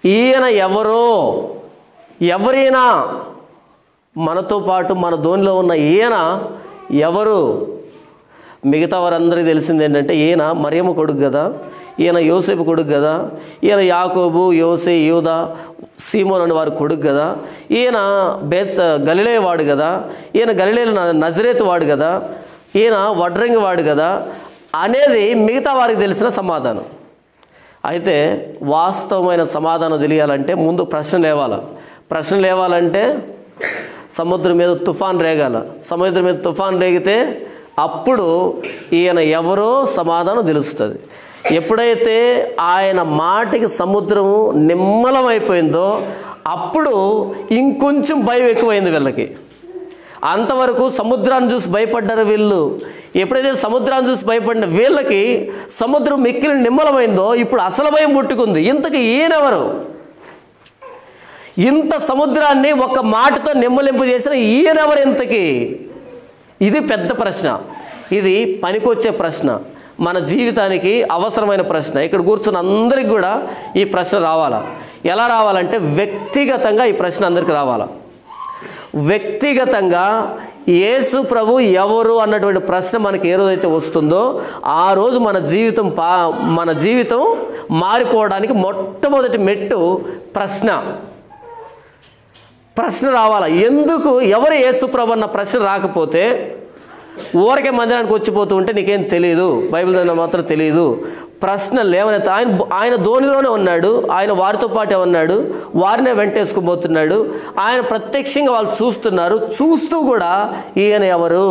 ఈయన ఎవరో ఎవరైనా మనతో పాటు మన ధోనిలో ఉన్న ఈయన ఎవరు మిగతా వారందరికీ తెలిసింది ఏంటంటే ఈయన మరియమ్మ కొడుకు కదా ఈయన యోసేపు కొడుకు కదా ఈయన యాకోబు యోసే యూద సీమోన్ అనే వారి కొడుకు కదా ఈయన బేత్స గలిలే వాడు కదా ఈయన గలిలేలు నజరేతు వాడు కదా ఈయన వడ్రంగి వాడు కదా అనేది మిగతా వారికి తెలిసిన సమాధానం అయితే వాస్తవమైన సమాధానం తెలియాలంటే ముందు ప్రశ్న లేవాల ప్రశ్న లేవాలంటే సముద్రం మీద తుఫాన్ రేగాల సముద్రం మీద తుఫాన్ రేగితే అప్పుడు ఈయన ఎవరో సమాధానం తెలుస్తుంది ఎప్పుడైతే ఆయన మాటికి సముద్రము నిమ్మలమైపోయిందో అప్పుడు ఇంకొంచెం భయం ఎక్కువైంది వీళ్ళకి అంతవరకు సముద్రాన్ని చూసి భయపడ్డారు వీళ్ళు ఎప్పుడైతే సముద్రాన్ని చూసి భయపడిన వీళ్ళకి సముద్రం మిక్కిలి నిమ్మలమైందో ఇప్పుడు అసలు భయం పుట్టుకుంది ఇంతకు ఈయనెవరు ఇంత సముద్రాన్ని ఒక మాటతో నిమ్మలింపు చేసిన ఈయనెవరు ఇంతకి ఇది పెద్ద ప్రశ్న ఇది పనికొచ్చే ప్రశ్న మన జీవితానికి అవసరమైన ప్రశ్న ఇక్కడ కూర్చున్న అందరికి కూడా ఈ ప్రశ్న రావాలా ఎలా రావాలంటే వ్యక్తిగతంగా ఈ ప్రశ్న అందరికి రావాలా వ్యక్తిగతంగా యేసు ప్రభు ఎవరు అన్నటువంటి ప్రశ్న మనకి ఏ రోజైతే వస్తుందో ఆ రోజు మన జీవితం పా మన జీవితం మారిపోవడానికి మొట్టమొదటి మెట్టు ప్రశ్న ప్రశ్న రావాలా ఎందుకు ఎవరు యేసు ప్రభు అన్న ప్రశ్న రాకపోతే ఊరికే మందిరానికి వచ్చిపోతూ ఉంటే నీకేం తెలియదు బైబిల్ చదివిన మాత్రం తెలియదు ప్రశ్న లేవనైతే ఆయన ఆయన ధోనిలోనే ఉన్నాడు ఆయన వారితో పాటే ఉన్నాడు వారినే వెంటేసుకుపోతున్నాడు ఆయన ప్రత్యక్షంగా వాళ్ళు చూస్తున్నారు చూస్తూ కూడా ఈయన ఎవరు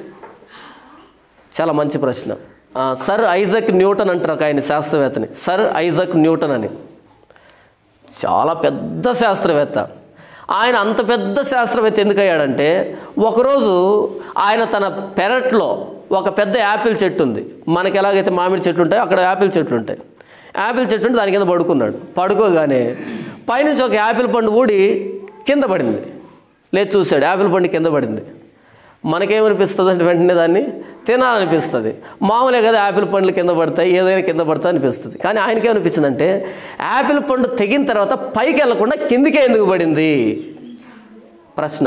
చాలా మంచి ప్రశ్న ఆ, సర్ ఐజక్ న్యూటన్ అంటారు ఒక ఆయన శాస్త్రవేత్తని సర్ ఐజక్ న్యూటన్ అని చాలా పెద్ద శాస్త్రవేత్త ఆయన అంత పెద్ద శాస్త్రవేత్త ఎందుకు అయ్యాడంటే ఒకరోజు ఆయన తన పెరట్లో ఒక పెద్ద యాపిల్ చెట్టు ఉంది మనకి ఎలాగైతే మామిడి చెట్లు ఉంటాయో అక్కడ యాపిల్ చెట్లు ఉంటాయి యాపిల్ చెట్టు ఉంటే దాని కింద పడుకున్నాడు పడుకోగానే పైనుంచి ఒక యాపిల్ పండు ఊడి కింద పడింది లేదు చూశాడు యాపిల్ పండు కింద పడింది మనకేమనిపిస్తుంది అంటే వెంటనే దాన్ని తినాలనిపిస్తుంది మామూలే కదా యాపిల్ పండ్లు కింద పడతాయి ఏదైనా కింద పడతాయి అనిపిస్తుంది కానీ ఆయనకేమనిపించిందంటే యాపిల్ పండు తెగిన తర్వాత పైకి వెళ్లకుండా కిందికే ఎందుకు పడింది ప్రశ్న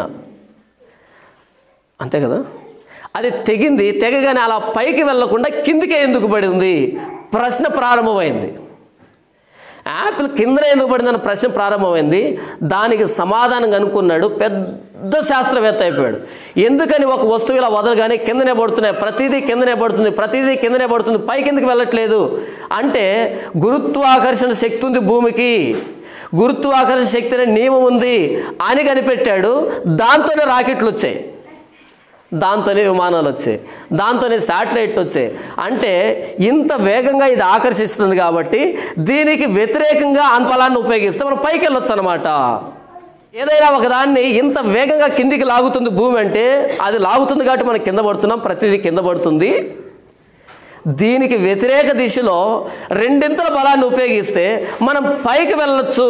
అంతే కదా అది తెగింది తెగగానే అలా పైకి వెళ్లకుండా కిందికే ఎందుకు పడింది ప్రశ్న ప్రారంభమైంది యాపిల్ కింద ఎందుకు పడిందన్న ప్రశ్న ప్రారంభమైంది దానికి సమాధానం కనుక్కున్నాడు పెద్ద శాస్త్రవేత్త అయిపోయాడు ఎందుకని ఒక వస్తువు ఇలా వదలగానే కిందనే పడుతున్నాయి ప్రతిదీ కిందనే పడుతుంది ప్రతిదీ కిందనే పడుతుంది పై కిందకి వెళ్ళట్లేదు అంటే గురుత్వాకర్షణ శక్తి ఉంది భూమికి గురుత్వాకర్షణ శక్తి అనే నియమం ఉంది అని కనిపెట్టాడు దాంతోనే రాకెట్లు వచ్చాయి దాంతోనే విమానాలు వచ్చాయి దాంతోనే శాటిలైట్ వచ్చాయి అంటే ఇంత వేగంగా ఇది ఆకర్షిస్తుంది కాబట్టి దీనికి వ్యతిరేకంగా అంతలాన్ని ఉపయోగిస్తే మనం పైకి వెళ్ళొచ్చు అనమాట ఏదైనా ఒకదాన్ని ఇంత వేగంగా కిందికి లాగుతుంది భూమి అంటే అది లాగుతుంది కాబట్టి మనం కింద పడుతున్నాం ప్రతిదీ కింద పడుతుంది దీనికి వ్యతిరేక దిశలో రెండింతల బలాన్ని ఉపయోగిస్తే మనం పైకి వెళ్ళొచ్చు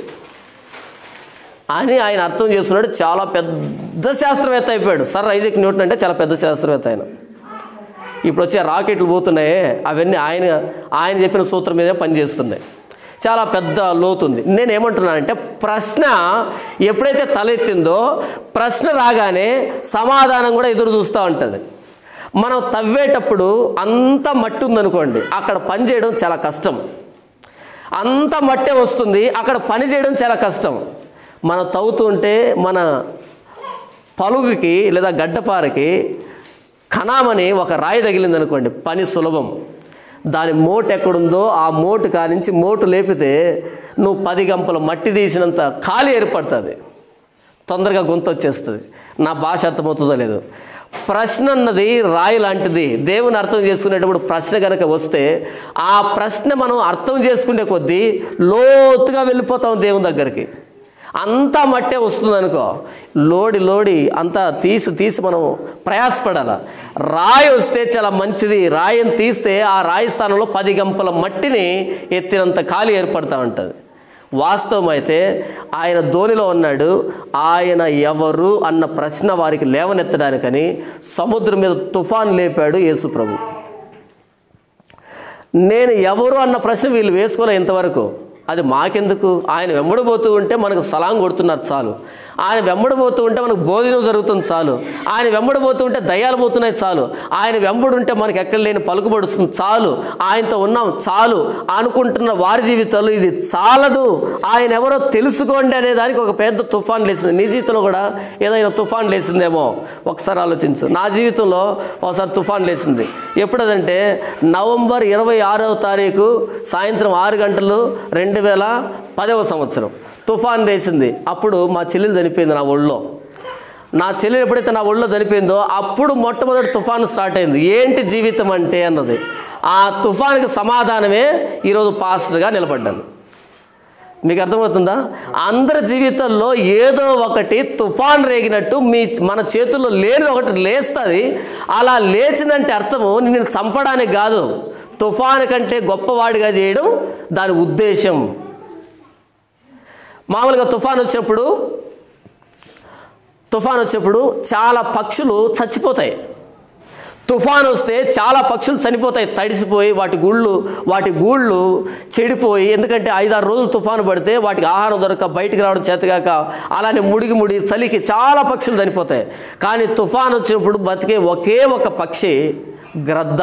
అని ఆయన అర్థం చేసుకున్నాడు చాలా పెద్ద శాస్త్రవేత్త అయిపోయాడు సర్ ఐజక్ న్యూటన్ అంటే చాలా పెద్ద శాస్త్రవేత్త ఆయన ఇప్పుడు వచ్చే రాకెట్లు పోతున్నాయే అవన్నీ ఆయన ఆయన చెప్పిన సూత్రం మీదే పనిచేస్తున్నాయి చాలా పెద్ద లోతుంది నేను ఏమంటున్నానంటే ప్రశ్న ఎప్పుడైతే తలెత్తిందో ప్రశ్న రాగానే సమాధానం కూడా ఎదురు చూస్తూ ఉంటుంది మనం తవ్వేటప్పుడు అంత మట్టి ఉందనుకోండి అక్కడ పని చేయడం చాలా కష్టం అంత మట్టే వస్తుంది అక్కడ పని చేయడం చాలా కష్టం మనం తవ్వుతుంటే మన పలుగుకి లేదా గడ్డపారకి కణామని ఒక రాయి తగిలింది అనుకోండి పని సులభం దాని మోటు ఎక్కడుందో ఆ మోటు కానించి మోటు లేపితే నువ్వు పది గంపల మట్టి తీసినంత ఖాళీ ఏర్పడుతుంది తొందరగా గొంతు వచ్చేస్తుంది నా భాష అర్థమవుతుందో లేదు ప్రశ్న అన్నది రాయి లాంటిది దేవుని అర్థం చేసుకునేటప్పుడు ప్రశ్న కనుక వస్తే ఆ ప్రశ్న మనం అర్థం చేసుకునే కొద్దీ లోతుగా వెళ్ళిపోతాం దేవుని దగ్గరికి అంతా మట్టే వస్తుంది అనుకో లోడి లోడి అంతా తీసి తీసి మనం ప్రయాసపడాల రాయి వస్తే చాలా మంచిది రాయిని తీస్తే ఆ రాయి స్థానంలో పది గంపల మట్టిని ఎత్తినంత ఖాళీ ఏర్పడుతూ ఉంటుంది వాస్తవం అయితే ఆయన ధోనిలో ఉన్నాడు ఆయన ఎవరు అన్న ప్రశ్న వారికి లేవనెత్తడానికని సముద్రం మీద తుఫాన్ లేపాడు యేసు ప్రభు నేను ఎవరు అన్న ప్రశ్న వీళ్ళు వేసుకోలే ఇంతవరకు అది మాకెందుకు ఆయన వెంబడిపోతూ ఉంటే మనకు సలాం కొడుతున్నారు చాలు ఆయన వెంబడిపోతూ ఉంటే మనకు భోజనం జరుగుతుంది చాలు ఆయన వెంబడిపోతూ ఉంటే దయ్యాలు పోతున్నాయి చాలు ఆయన వెంబడుంటే మనకి ఎక్కడ లేని పలుకుబడుతుంది చాలు ఆయనతో ఉన్నాం చాలు అనుకుంటున్న వారి జీవితాలు ఇది చాలదు ఆయన ఎవరో తెలుసుకోండి అనే దానికి ఒక పెద్ద తుఫాన్ లేచింది నీ జీవితంలో కూడా ఏదైనా తుఫాన్ లేచిందేమో ఒకసారి ఆలోచించు నా జీవితంలో ఒకసారి తుఫాన్ లేచింది ఎప్పుడదంటే నవంబర్ ఇరవై ఆరవ తారీఖు సాయంత్రం ఆరు గంటలు రెండు వేల పదవ సంవత్సరం తుఫాన్ లేచింది అప్పుడు మా చెల్లెలు చనిపోయింది నా ఒళ్ళో నా చెల్లెలు ఎప్పుడైతే నా ఒళ్ళో చనిపోయిందో అప్పుడు మొట్టమొదటి తుఫాను స్టార్ట్ అయింది ఏంటి జీవితం అంటే అన్నది ఆ తుఫానుకి సమాధానమే ఈరోజు పాస్టర్గా నిలబడ్డాను మీకు అర్థమవుతుందా అందరి జీవితంలో ఏదో ఒకటి తుఫాన్ రేగినట్టు మీ మన చేతుల్లో లేని ఒకటి లేస్తుంది అలా లేచిందంటే అర్థము నిన్ను చంపడానికి కాదు తుఫాను కంటే గొప్పవాడిగా చేయడం దాని ఉద్దేశం మామూలుగా తుఫాన్ వచ్చినప్పుడు తుఫాన్ వచ్చినప్పుడు చాలా పక్షులు చచ్చిపోతాయి తుఫాన్ వస్తే చాలా పక్షులు చనిపోతాయి తడిసిపోయి వాటి గుళ్ళు వాటి గూళ్ళు చెడిపోయి ఎందుకంటే ఐదారు రోజులు తుఫాను పడితే వాటికి ఆహారం దొరక బయటికి రావడం చేతగాక అలానే ముడిగి ముడి చలికి చాలా పక్షులు చనిపోతాయి కానీ తుఫాన్ వచ్చినప్పుడు బతికే ఒకే ఒక పక్షి గ్రద్ద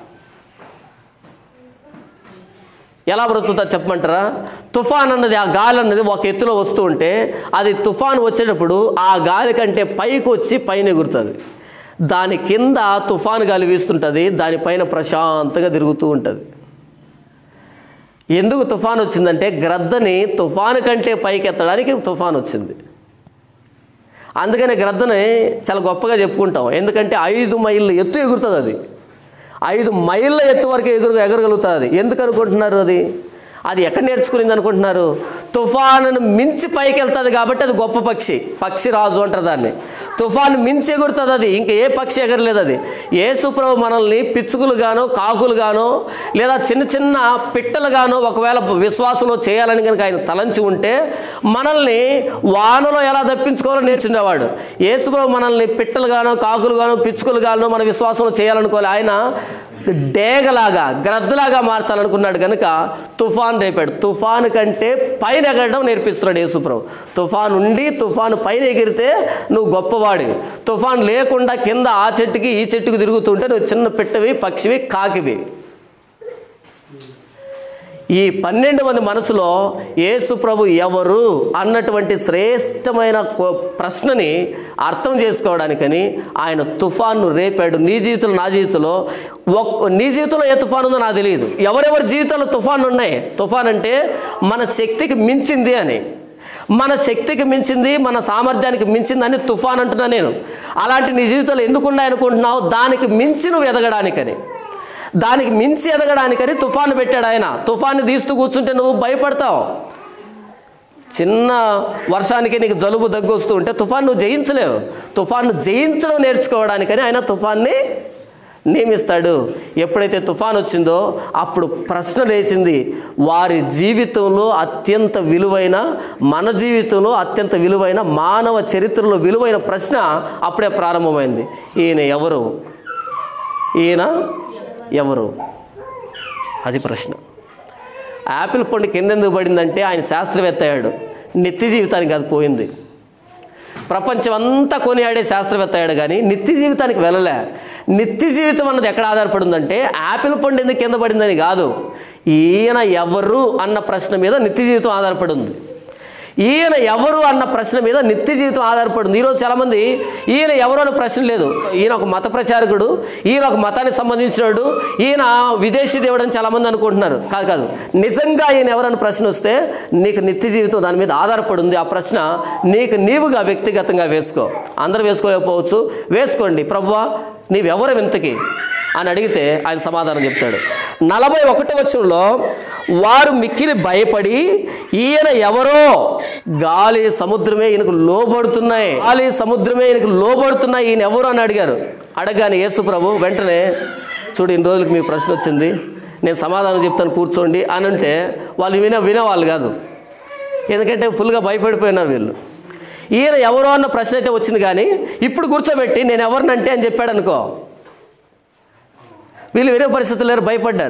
ఎలా బ్రతుకుతా చెప్పమంటారా తుఫాన్ అన్నది ఆ గాలి అన్నది ఒక ఎత్తులో వస్తూ ఉంటే అది తుఫాన్ వచ్చేటప్పుడు ఆ గాలి కంటే పైకి వచ్చి పైన ఎగురుతుంది దాని కింద తుఫాను గాలి వీస్తుంటుంది దానిపైన ప్రశాంతంగా తిరుగుతూ ఉంటుంది ఎందుకు తుఫాన్ వచ్చిందంటే గ్రద్దని తుఫాను కంటే పైకి ఎత్తడానికి తుఫాన్ వచ్చింది అందుకని గ్రద్దని చాలా గొప్పగా చెప్పుకుంటాం ఎందుకంటే ఐదు మైళ్ళు ఎత్తు ఎగురుతుంది అది ఐదు మైళ్ళ ఎత్తు వరకు ఎగురు ఎగరగలుగుతుంది అది ఎందుకు అనుకుంటున్నారు అది అది ఎక్కడ నేర్చుకునింది అనుకుంటున్నారు తుఫానును మించి పైకి వెళ్తుంది కాబట్టి అది గొప్ప పక్షి పక్షి రాజు అంటారు దాన్ని తుఫాను మించి ఎగురుతుంది అది ఇంకా ఏ పక్షి ఎగరలేదు అది యేసుప్రభు మనల్ని పిచ్చుకులు గానో కాకులు గానో లేదా చిన్న చిన్న పిట్టలు గానో ఒకవేళ విశ్వాసంలో చేయాలని కనుక ఆయన తలంచి ఉంటే మనల్ని వానలో ఎలా తప్పించుకోవాలో నేర్చుండేవాడు యేసుప్రభు మనల్ని పిట్టలు గానో కాకులు గానో పిచ్చుకలు గానో మన విశ్వాసంలో చేయాలనుకోవాలి ఆయన డేగలాగా గ్రద్దలాగా మార్చాలనుకున్నాడు కనుక తుఫాన్ రేపాడు తుఫాను కంటే పైన ఎగరడం నేర్పిస్తున్నాడు యేసుప్రభు తుఫాన్ ఉండి తుఫాను పైన ఎగిరితే నువ్వు గొప్పవాడివి తుఫాన్ లేకుండా కింద ఆ చెట్టుకి ఈ చెట్టుకి తిరుగుతుంటే నువ్వు చిన్న పిట్టవి పక్షివి కాకివి ఈ పన్నెండు మంది మనసులో యేసు ప్రభు ఎవరు అన్నటువంటి శ్రేష్టమైన కో- ప్రశ్నని అర్థం చేసుకోవడానికని ఆయన తుఫాన్ను రేపాడు నీ జీవితంలో నా జీవితంలో ఒక్ నీ జీవితంలో ఏ తుఫాన్ ఉందో నాకు తెలియదు ఎవరెవరి జీవితంలో తుఫాన్లు ఉన్నాయి తుఫాన్ అంటే మన శక్తికి మించింది అని మన శక్తికి మించింది మన సామర్థ్యానికి మించింది అని తుఫాన్ అంటున్నా నేను అలాంటి నీ జీవితంలో ఎందుకు ఉన్నాయనుకుంటున్నావు దానికి మించి నువ్వు ఎదగడానికని దానికి మించి ఎదగడానికని తుఫాను పెట్టాడు ఆయన తుఫాన్ని తీస్తూ కూర్చుంటే నువ్వు భయపడతావు చిన్న వర్షానికి నీకు జలుబు దగ్గు వస్తూ ఉంటే తుఫాన్ నువ్వు జయించలేవు తుఫాన్ను జయించడం నేర్చుకోవడానికని ఆయన తుఫాన్ని నియమిస్తాడు ఎప్పుడైతే తుఫాన్ వచ్చిందో అప్పుడు ప్రశ్న లేచింది వారి జీవితంలో అత్యంత విలువైన మన జీవితంలో అత్యంత విలువైన మానవ చరిత్రలో విలువైన ప్రశ్న అప్పుడే ప్రారంభమైంది ఈయన ఎవరు ఈయన ఎవరు అది ప్రశ్న యాపిల్ పండు కింద ఎందుకు పడిందంటే ఆయన శాస్త్రవేత్త అయ్యాడు నిత్య జీవితానికి అది పోయింది ప్రపంచం అంతా కొనియాడే శాస్త్రవేత్త అయ్యాడు కానీ నిత్య జీవితానికి వెళ్ళలే నిత్య జీవితం అన్నది ఎక్కడ ఆధారపడి ఉందంటే యాపిల్ పండు ఎందుకు కింద పడిందని కాదు ఈయన ఎవరు అన్న ప్రశ్న మీద నిత్య జీవితం ఆధారపడి ఉంది ఈయన ఎవరు అన్న ప్రశ్న మీద నిత్య జీవితం ఆధారపడింది ఈరోజు చాలామంది ఈయన ఎవరు అన్న ప్రశ్న లేదు ఈయన ఒక మత ప్రచారకుడు ఈయన ఒక మతానికి సంబంధించినవాడు ఈయన విదేశీ దేవుడు అని చాలామంది అనుకుంటున్నారు కాదు కాదు నిజంగా ఈయన ఎవరన్న ప్రశ్న వస్తే నీకు నిత్య జీవితం దాని మీద ఆధారపడి ఉంది ఆ ప్రశ్న నీకు నీవుగా వ్యక్తిగతంగా వేసుకో అందరూ వేసుకోలేకపోవచ్చు వేసుకోండి ప్రభువా నీవెవరు వింతకి అని అడిగితే ఆయన సమాధానం చెప్తాడు నలభై ఒకటి వచ్చంలో వారు మిక్కిలి భయపడి ఈయన ఎవరో గాలి సముద్రమే ఈయనకు లోబడుతున్నాయి గాలి సముద్రమే ఈయనకు లోబడుతున్నాయి ఈయన ఎవరు అని అడిగారు అడగగానే యేసు ప్రభు వెంటనే చూడు ఇన్ని రోజులకి మీకు ప్రశ్న వచ్చింది నేను సమాధానం చెప్తాను కూర్చోండి అని అంటే వాళ్ళు వినే వినేవాళ్ళు కాదు ఎందుకంటే ఫుల్గా భయపడిపోయినారు వీళ్ళు ఈయన ఎవరో అన్న ప్రశ్న అయితే వచ్చింది కానీ ఇప్పుడు కూర్చోబెట్టి నేను ఎవరినంటే అని చెప్పాడు అనుకో వీళ్ళు వేరే పరిస్థితులు లేరు భయపడ్డారు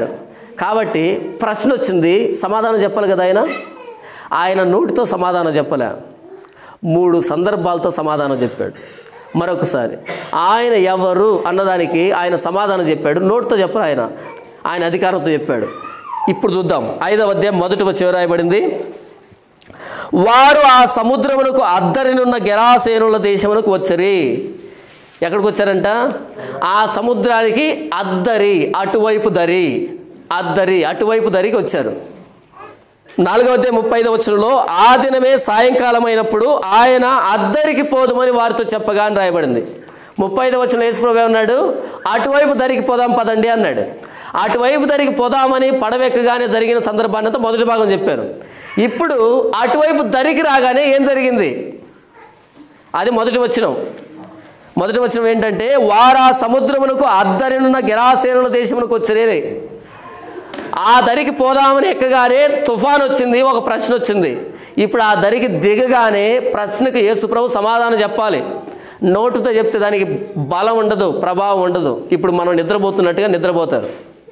కాబట్టి ప్రశ్న వచ్చింది సమాధానం చెప్పాలి కదా ఆయన ఆయన నోటితో సమాధానం చెప్పలే మూడు సందర్భాలతో సమాధానం చెప్పాడు మరొకసారి ఆయన ఎవరు అన్నదానికి ఆయన సమాధానం చెప్పాడు నోటితో చెప్పరు ఆయన ఆయన అధికారంతో చెప్పాడు ఇప్పుడు చూద్దాం ఐదవ అధ్యాయం మొదటి వచ్చి రాయబడింది వారు ఆ సముద్రమునకు అద్దరినున్న గెరాసేనుల దేశమునకు వచ్చరి ఎక్కడికి వచ్చారంట ఆ సముద్రానికి అద్దరి అటువైపు దరి అద్దరి అటువైపు దరికి వచ్చారు నాలుగవ అధ్యాయం ముప్పై ఐదవ వచనంలో ఆ దినమే సాయంకాలం అయినప్పుడు ఆయన అద్దరికి పోదుమని వారితో చెప్పగా అని రాయబడింది ముప్పై ఐదవ వచనం యేసుప్రభు ఉన్నాడు అటువైపు దరికి పోదాం పదండి అన్నాడు అటువైపు దరికి పోదామని పడవెక్కగానే జరిగిన సందర్భాన్ని అంతా మొదటి భాగం చెప్పాను ఇప్పుడు అటువైపు దరికి రాగానే ఏం జరిగింది అది మొదటి వచనం మొదటి వచనం ఏంటంటే వారా సముద్రమునకు అద్దరినున్న గెరాసేనుల దేశమునకు వచ్చరే ఆ దరికి పోదామని ఎక్కగానే తుఫాన్ వచ్చింది ఒక ప్రశ్న వచ్చింది ఇప్పుడు ఆ దరికి దిగగానే ప్రశ్నకు యేసుప్రభు సమాధానం చెప్పాలి నోటుతో చెప్తే దానికి బలం ఉండదు ప్రభావం ఉండదు ఇప్పుడు మనం నిద్రపోతున్నట్టుగా నిద్రపోతారు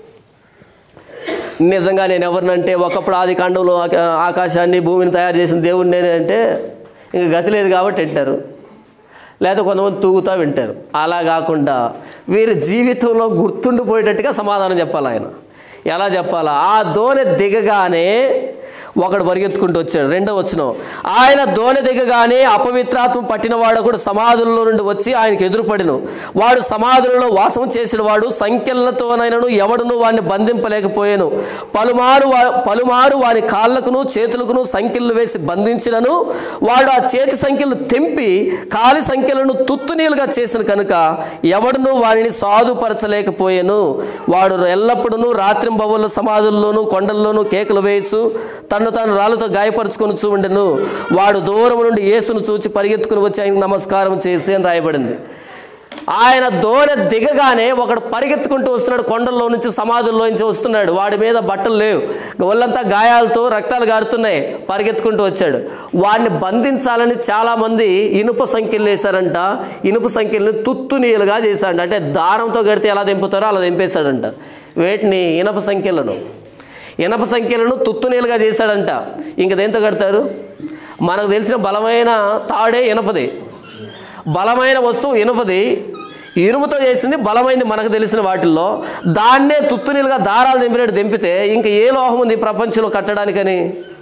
నిజంగా నేను ఎవరినంటే ఒకప్పుడు ఆది కాండంలో ఆక- ఆకాశాన్ని భూమిని తయారు చేసిన దేవుడిని నేనే అంటే ఇంక గతి లేదు కాబట్టి వింటారు లేదా కొంతమంది తూగుతా వింటారు అలా కాకుండా వీరి జీవితంలో గుర్తుండిపోయేటట్టుగా సమాధానం చెప్పాలి ఆయన ఎలా చెప్పాలా ఆ దోణి దిగగానే ఒకడు పరిగెత్తుకుంటూ వచ్చాడు రెండో వచ్చిన ఆయన దోణి దిగగానే అపవిత్రాత్మ పట్టిన వాడు కూడా సమాధుల్లో నుండి వచ్చి ఆయనకు ఎదురుపడిను వాడు సమాధులలో వాసం చేసిన వాడు సంఖ్యలతోనైనను ఎవడును వాడిని బంధింపలేకపోయాను పలుమారు వా- పలుమారు వారి కాళ్ళకును చేతులకును సంఖ్యలు వేసి బంధించినను వాడు ఆ చేతి సంఖ్యలు తెంపి కాలి సంఖ్యలను తుత్తునీలుగా చేసిన కనుక ఎవడును వారిని సాధుపరచలేకపోయాను వాడు ఎల్లప్పుడూ రాత్రింబవళ్ళు సమాధుల్లోనూ కొండల్లోనూ కేకలు వేయచ్చు తను తాను రాళ్ళతో గాయపరుచుకొని ఉండెను వాడు దూరం నుండి యేసును చూచి పరిగెత్తుకుని వచ్చి ఆయనకు నమస్కారం చేసి అని రాయబడింది ఆయన దోణి దిగగానే ఒకడు పరిగెత్తుకుంటూ వస్తున్నాడు కొండల్లో నుంచి సమాధుల్లో నుంచి వస్తున్నాడు వాడి మీద బట్టలు లేవు ఒళ్ళంతా గాయాలతో రక్తాలు గారుతున్నాయి పరిగెత్తుకుంటూ వచ్చాడు వాడిని బంధించాలని చాలామంది ఇనుప సంఖ్యలు వేశారంట ఇనుప సంఖ్యలను తుత్తు నీలుగా చేశాడంట అంటే దారంతో కడితే ఎలా దింపుతారో అలా దింపేశాడంట వేటిని ఇనప సంఖ్యలను ఇనప సంఖ్యలను తుత్తునీలుగా చేశాడంట ఇంక దేంతో కడతారు మనకు తెలిసిన బలమైన తాడే ఇనపది బలమైన వస్తువు ఇనుపది ఇనుముతో చేసింది బలమైంది మనకు తెలిసిన వాటిల్లో దాన్నే తుత్తునీలుగా దారాలు దింపినట్టు దింపితే ఇంకా ఏ లోహం ఉంది ఈ ప్రపంచంలో కట్టడానికని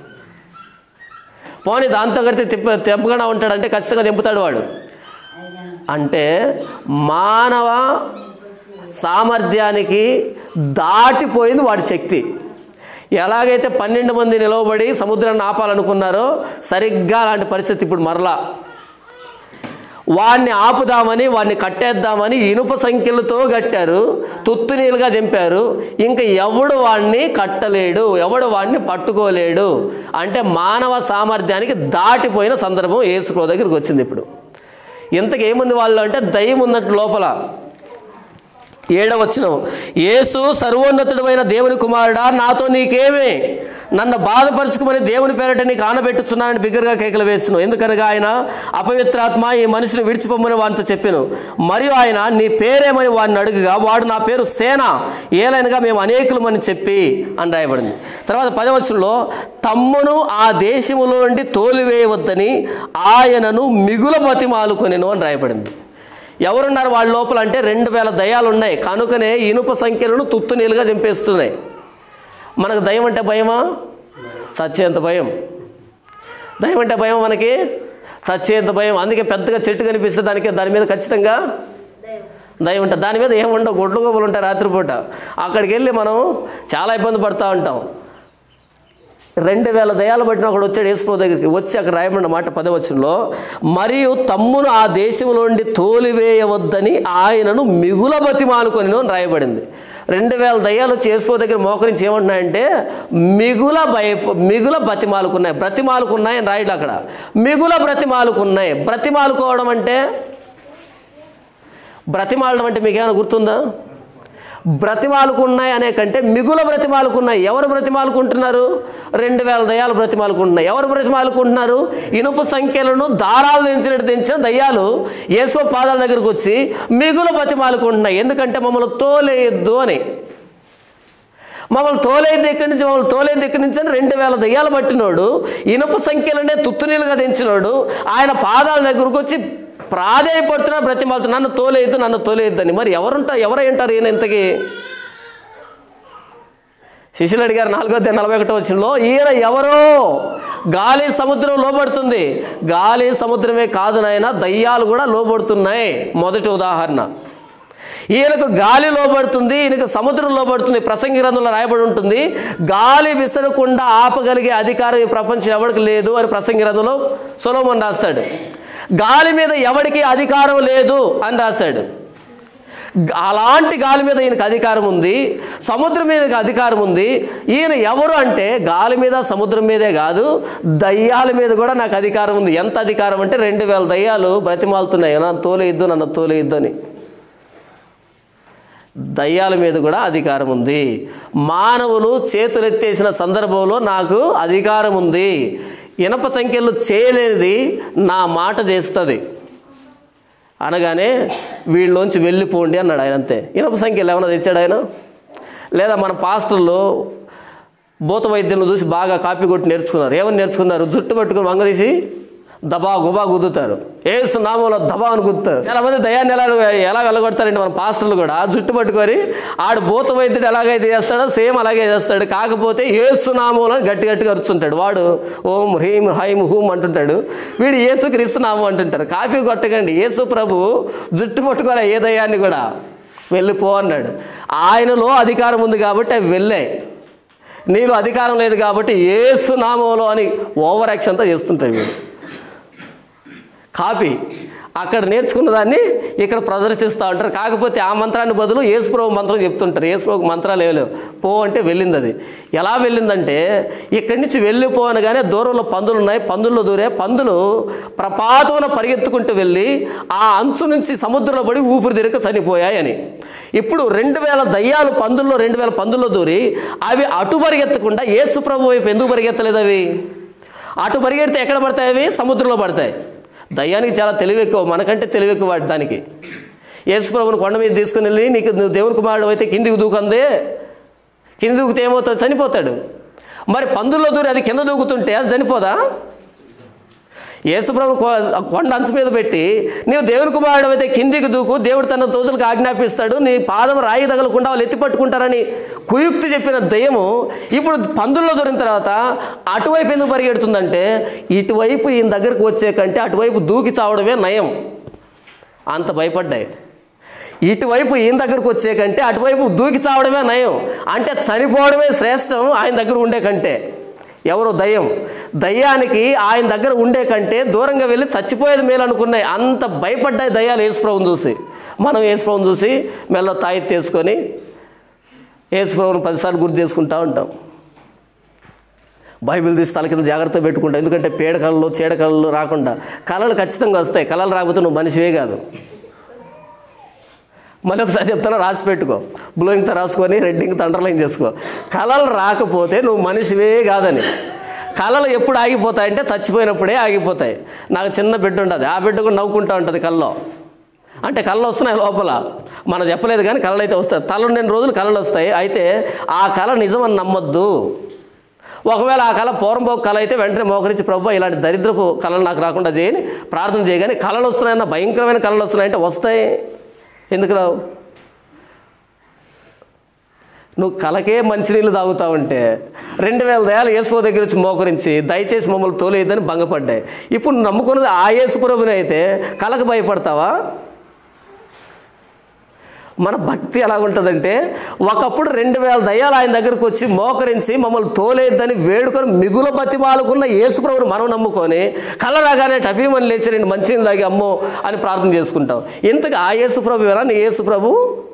పోనీ దాంతో కడితే తిప్ప తెంపకుండా ఉంటాడంటే ఖచ్చితంగా దింపుతాడు వాడు అంటే మానవ సామర్థ్యానికి దాటిపోయింది వాడి శక్తి ఎలాగైతే పన్నెండు మంది నిలవబడి సముద్రాన్ని ఆపాలనుకున్నారో సరిగ్గా అలాంటి పరిస్థితి ఇప్పుడు మరలా వాడిని ఆపుదామని వాడిని కట్టేద్దామని ఇనుప సంఖ్యలతో కట్టారు తుత్తునీలుగా దింపారు ఇంకా ఎవడు వాడిని కట్టలేడు ఎవడు వాడిని పట్టుకోలేడు అంటే మానవ సామర్థ్యానికి దాటిపోయిన సందర్భం యేసుక్రో దగ్గరికి వచ్చింది ఇప్పుడు ఇంతకు ఏముంది వాళ్ళు అంటే దయ్యం ఉన్నట్టు లోపల ఏడవచనం యేసు సర్వోన్నతుడమైన దేవుని కుమారుడా నాతో నీకేమే నన్ను బాధపరచుకోమని దేవుని పేరట నీకు ఆనబెట్టుచున్నానని బిగ్గరగా కేకలు వేస్తున్నాను ఎందుకనగా ఆయన అపవిత్రాత్మ ఈ మనిషిని విడిచిపోమని వానితో చెప్పాను మరియు ఆయన నీ పేరేమని వాడిని అడుగుగా వాడు నా పేరు సేన ఏలైనగా మేము అనేకులమని చెప్పి అని రాయబడింది తర్వాత పదవచనంలో తమ్మును ఆ దేశములో నుండి తోలివేయవద్దని ఆయనను మిగుల బతిమాలుకొనిను అని రాయబడింది ఎవరున్నారు వాళ్ళ లోపల అంటే రెండు వేల దయాలు ఉన్నాయి కనుకనే ఇనుప సంఖ్యలను తుత్తునీలుగా దింపేస్తున్నాయి మనకు దయం అంటే భయమా చచ్చేంత భయం దయం అంటే భయం మనకి చచ్చేంత భయం అందుకే పెద్దగా చెట్టు కనిపిస్తే దానికి దాని మీద ఖచ్చితంగా దయం ఉంటుంది దాని మీద ఏముండవు గొడ్లు గోపులు ఉంటాయి రాత్రిపూట అక్కడికి వెళ్ళి మనం చాలా ఇబ్బంది పడుతూ ఉంటాం రెండు వేల దయాలు పట్టిన ఒకడు వచ్చాడు యేసుప్రభు దగ్గరికి వచ్చి అక్కడ రాయబడిన మాట పదవచనంలో మరియు తమ్మును ఆ దేశంలో నుండి తోలివేయవద్దని ఆయనను మిగుల బతిమాలుకొని అని రాయబడింది రెండు వేల దయ్యాలు వచ్చి యేసుప్రభు దగ్గర మోకరించి ఏమంటున్నాయంటే మిగుల భయ మిగుల బ్రతిమాలుకున్నాయి బ్రతిమాలుకున్నాయి అని రాయడు అక్కడ మిగుల బ్రతిమాలుకున్నాయి బ్రతిమాలుకోవడం అంటే బ్రతిమాలడం అంటే మీకు ఏమైనా గుర్తుందా బ్రతిమాలుకున్నాయి అనే కంటే మిగుల బ్రతిమాలుకున్నాయి ఎవరు బ్రతిమాలుకుంటున్నారు రెండు వేల దయ్యాలు బ్రతిమాలుకుంటున్నాయి ఎవరు బ్రతిమాలుకుంటున్నారు ఇనుప సంఖ్యలను దారాలు దించినట్టు దించిన దయ్యాలు యేసో పాదాల దగ్గరకు వచ్చి మిగుల బ్రతిమాలుకుంటున్నాయి ఎందుకంటే మమ్మల్ని తోలేయద్దు అని మమ్మల్ని తోలేది ఎక్కడి నుంచి మమ్మల్ని తోలేది ఎక్కడి నుంచి అని రెండు వేల దయ్యాలు పట్టినోడు ఇనుప సంఖ్యలనే తుత్తునీలుగా దించినోడు ఆయన పాదాల దగ్గరకు వచ్చి ప్రాధేయపడుతున్నా బ్రతిమాలుతున్నా నన్ను తోలేయద్దు నన్ను తోలేయద్దని మరి ఎవరుంటారు ఎవరై ఉంటారు ఈయన ఇంతకీ శిష్యులు అడిగారు నాలుగో అధ్యాయం నలభై ఒకటో వచ్చినలో ఈయన ఎవరో గాలి సముద్రం లోబడుతుంది గాలి సముద్రమే కాదు నాయన దయ్యాలు కూడా లోబడుతున్నాయి మొదటి ఉదాహరణ ఈయనకు గాలి లోబడుతుంది ఈయనకు సముద్రం లోబడుతుంది ప్రసంగి గ్రంథంలో రాయబడి ఉంటుంది గాలి విసరకుండా ఆపగలిగే అధికారం ఈ ప్రపంచం ఎవరికి లేదు అని ప్రసంగి గ్రంథంలో సొలోమన్ రాస్తాడు గాలి మీద ఎవరికి అధికారం లేదు అని రాశాడు అలాంటి గాలి మీద ఈయనకు అధికారం ఉంది సముద్రం మీద ఈయనకు అధికారం ఉంది ఈయన ఎవరు అంటే గాలి మీద సముద్రం మీదే కాదు దయ్యాల మీద కూడా నాకు అధికారం ఉంది ఎంత అధికారం అంటే రెండు వేల దయ్యాలు బ్రతిమాలుతున్నాయి నన్ను తోలేయద్దు నన్ను తోలేయద్దు అని దయ్యాల మీద కూడా అధికారం ఉంది మానవులు చేతులెత్తేసిన సందర్భంలో నాకు అధికారం ఉంది ఇనప సంఖ్యలు చేయలేనిది నా మాట చేస్తుంది అనగానే వీళ్ళలోంచి వెళ్ళిపోండి అన్నాడు ఆయన అంతే ఇనప సంఖ్యలు ఏమైనా తెచ్చాడు ఆయన లేదా మన పాస్టర్లు భూత వైద్యులను చూసి బాగా కాపీ కొట్టి నేర్చుకున్నారు ఏమని నేర్చుకున్నారు జుట్టు పట్టుకుని వంగదీసి దబా గుబా గుద్దుతారు ఏసు నామంలో దబా అని గుద్దుతారు చాలా మంది దయాన్ని ఎలా ఎలా వెళ్ళగొడతారండి మన పాస్టర్లు కూడా జుట్టు పట్టుకొని ఆడు భూత వైద్యుడు ఎలాగైతే చేస్తాడో సేమ్ అలాగే చేస్తాడు కాకపోతే ఏసు నామంలో అని గట్టి గట్టిగా అరుచుంటాడు వాడు ఓం హ్రీం హైం హూం అంటుంటాడు వీడు ఏసు క్రీస్తు నామం అంటుంటారు కాపీ కొట్టకండి ఏసు ప్రభు జుట్టు పట్టుకోలే ఏ దయాన్ని కూడా వెళ్ళిపో అన్నాడు ఆయనలో అధికారం ఉంది కాబట్టి అవి వెళ్ళాయి నీలో అధికారం లేదు కాబట్టి ఏసు నామంలో అని ఓవర్ యాక్షన్తో చేస్తుంటాయి వీడు కాపీ అక్కడ నేర్చుకున్న దాన్ని ఇక్కడ ప్రదర్శిస్తూ ఉంటారు కాకపోతే ఆ మంత్రాన్ని బదులు యేసుప్రభు మంత్రం చెప్తుంటారు యేసుప్రభు మంత్రాలు ఏలేవు పో అంటే వెళ్ళింది అది ఎలా వెళ్ళిందంటే ఇక్కడి నుంచి వెళ్ళిపో అనగానే దూరంలో పందులు ఉన్నాయి పందుల్లో దూరే పందులు ప్రపాతమున పరిగెత్తుకుంటూ వెళ్ళి ఆ అంచు నుంచి సముద్రంలో పడి ఊపిరి తిరగ చనిపోయాయి అని ఇప్పుడు రెండు వేల దయ్యాలు పందుల్లో రెండు వేల పందుల్లో దూరి అవి అటు పరిగెత్తకుండా యేసు ప్రభు వైపు ఎందుకు పరిగెత్తలేదు అవి అటు పరిగెడితే ఎక్కడ పడతాయి అవి సముద్రంలో పడతాయి దయ్యానికి చాలా తెలివి ఎక్కువ మనకంటే తెలివి ఎక్కువ వాటి దానికి యేసు ప్రభుని కొండ మీద తీసుకుని వెళ్ళి నీకు నువ్వు దేవుని కుమారుడు అయితే కిందికి దూకందే కింది దూకితే ఏమవుతుంది చనిపోతాడు మరి పందుల్లో దూరి అది కింద దూకుతుంటే అది చనిపోదా యేసుప్రభు కొ- కొండ అంచు మీద పెట్టి నీవు దేవుని కుమారుడు అయితే కిందికి దూకు దేవుడు తన తోతులకు ఆజ్ఞాపిస్తాడు నీ పాదం రాయి తగలకుండా వాళ్ళు ఎత్తి పట్టుకుంటారని కుయుక్తి చెప్పిన దయ్యము ఇప్పుడు పందుల్లో దొరిన తర్వాత అటువైపు ఎందుకు పరిగెడుతుందంటే ఇటువైపు ఈయన దగ్గరకు వచ్చే కంటే అటువైపు దూకి చావడమే నయం అంత భయపడ్డాయి ఇటువైపు ఈయన దగ్గరకు వచ్చే కంటే అటువైపు దూకి చావడమే నయం అంటే చనిపోవడమే శ్రేష్టం ఆయన దగ్గర ఉండే కంటే ఎవరు దయ్యం దయ్యానికి ఆయన దగ్గర ఉండే కంటే దూరంగా వెళ్ళి చచ్చిపోయేది మేలు అనుకున్నాయి అంత భయపడ్డాయి దయ్యాలు యేసుప్రభుని చూసి మనం యేసుప్రభుని చూసి మెల్ల తాయిత్తు తీసుకొని యేసుప్రభుని పదిసార్లు గుర్తు చేసుకుంటా ఉంటాం బైబిల్ తీసి తల కింద జాగ్రత్త పెట్టుకుంటాం ఎందుకంటే పేడ కళలు చీడ కళలు రాకుండా కళలు ఖచ్చితంగా వస్తాయి కళలు రాకపోతే నువ్వు మనిషివే కాదు మళ్ళీ ఒకసారి చెప్తాను రాసి పెట్టుకో బ్లోయింగ్తో రాసుకొని రెడ్డింగ్తో అండర్లైన్ చేసుకో కళలు రాకపోతే నువ్వు మనిషివే కాదని కళలు ఎప్పుడు ఆగిపోతాయంటే చచ్చిపోయినప్పుడే ఆగిపోతాయి నాకు చిన్న బిడ్డ ఉంటుంది ఆ బిడ్డ కూడా నవ్వుకుంటూ ఉంటుంది కళ్ళలో అంటే కళ్ళు వస్తున్నాయి లోపల మనం చెప్పలేదు కానీ కళలు అయితే వస్తాయి తల రెండు రోజులు కళలు వస్తాయి అయితే ఆ కళ నిజమని నమ్మొద్దు ఒకవేళ ఆ కళ పూర్వంపోక కళ అయితే వెంటనే మోకరించి ప్రభు ఇలాంటి దరిద్రపు కళలు నాకు రాకుండా చేయని ప్రార్థన చేయగానే కళలు వస్తున్నాయన్న భయంకరమైన కళలు వస్తున్నాయంటే వస్తాయి ఎందుకు రావు నువ్వు కలకే మంచినీళ్ళు తాగుతా ఉంటే రెండు వేల దయాలు యేసుప్రభు దగ్గర వచ్చి మోకరించి దయచేసి మమ్మల్ని తోలేదని భంగపడ్డాయి ఇప్పుడు నువ్వు నమ్ముకున్నది ఆ యేసుప్రభుని అయితే కళకు భయపడతావా మన భక్తి ఎలా ఉంటుందంటే ఒకప్పుడు రెండు వేల దయ్యాలు ఆయన దగ్గరకు వచ్చి మోకరించి మమ్మల్ని తోలేద్దని వేడుకొని మిగుల బతిమాలుకున్న యేసుప్రభుని మనం నమ్ముకొని కళ్ళ రాగానే టపీమని లేచి రెండు మంచినీళ్ళు తాగి అమ్మో అని ప్రార్థన చేసుకుంటాం ఇంతకు ఆ యేసుప్రభు ఎలా నీ యేసుప్రభు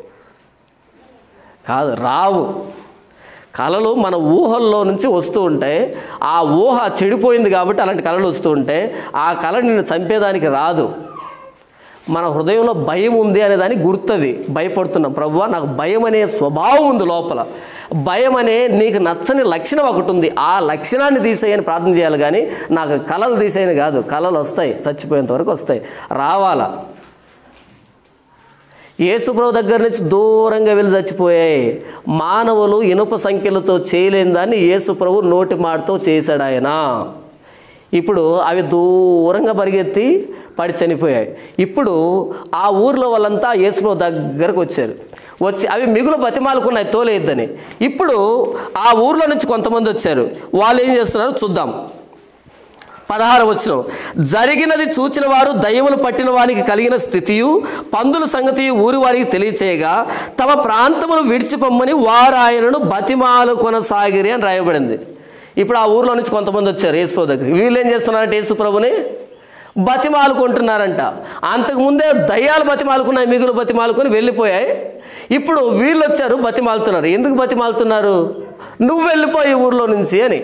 కాదు రావు కళలు మన ఊహల్లో నుంచి వస్తూ ఉంటాయి ఆ ఊహ చెడిపోయింది కాబట్టి అలాంటి కళలు వస్తూ ఉంటాయి ఆ కళ నిన్ను చంపేదానికి రాదు మన హృదయంలో భయం ఉంది అనే దానికి గుర్తది భయపడుతున్నాం ప్రభువా నాకు భయం అనే స్వభావం ఉంది లోపల భయం అనే నీకు నచ్చని లక్షణం ఒకటి ఉంది ఆ లక్షణాన్ని తీసేయని ప్రార్థన చేయాలి కానీ నాకు కళలు తీసేయని కాదు కళలు వస్తాయి చచ్చిపోయేంత వరకు వస్తాయి రావాలా యేసుప్రభు దగ్గర నుంచి దూరంగా వెళ్ళి చచ్చిపోయాయి మానవులు ఇనుప సంఖ్యలతో చేయలేని దాన్ని యేసుప్రభు నోటి మాటతో చేశాడు ఆయన ఇప్పుడు అవి దూరంగా పరిగెత్తి పడి చనిపోయాయి ఇప్పుడు ఆ ఊర్లో వాళ్ళంతా యేసుప్రభు దగ్గరకు వచ్చారు వచ్చి అవి మిగులు బతిమాలుకున్నాయి తోలేద్దని ఇప్పుడు ఆ ఊర్లో నుంచి కొంతమంది వచ్చారు వాళ్ళు ఏం చేస్తున్నారో చూద్దాం పదహారు వచ్చిన జరిగినది చూచిన వారు దయ్యములు పట్టిన వారికి కలిగిన స్థితియు పందుల సంగతి ఊరి వారికి తెలియచేయగా తమ ప్రాంతములు విడిచిపొమ్మని వారు ఆయనను బతిమాలు కొనసాగిరి అని రాయబడింది ఇప్పుడు ఆ ఊర్లో నుంచి కొంతమంది వచ్చారు యేసుప్రభు దగ్గర వీళ్ళు ఏం చేస్తున్నారంటే యేసుప్రభుని బతిమాలుకుంటున్నారంట అంతకుముందే దయ్యాలు బతిమాలుకున్నాయి మిగులు బతిమాలుకొని వెళ్ళిపోయాయి ఇప్పుడు వీళ్ళు వచ్చారు బతిమాలుతున్నారు ఎందుకు బతిమాలుతున్నారు నువ్వు వెళ్ళిపోయి ఊర్లో నుంచి అని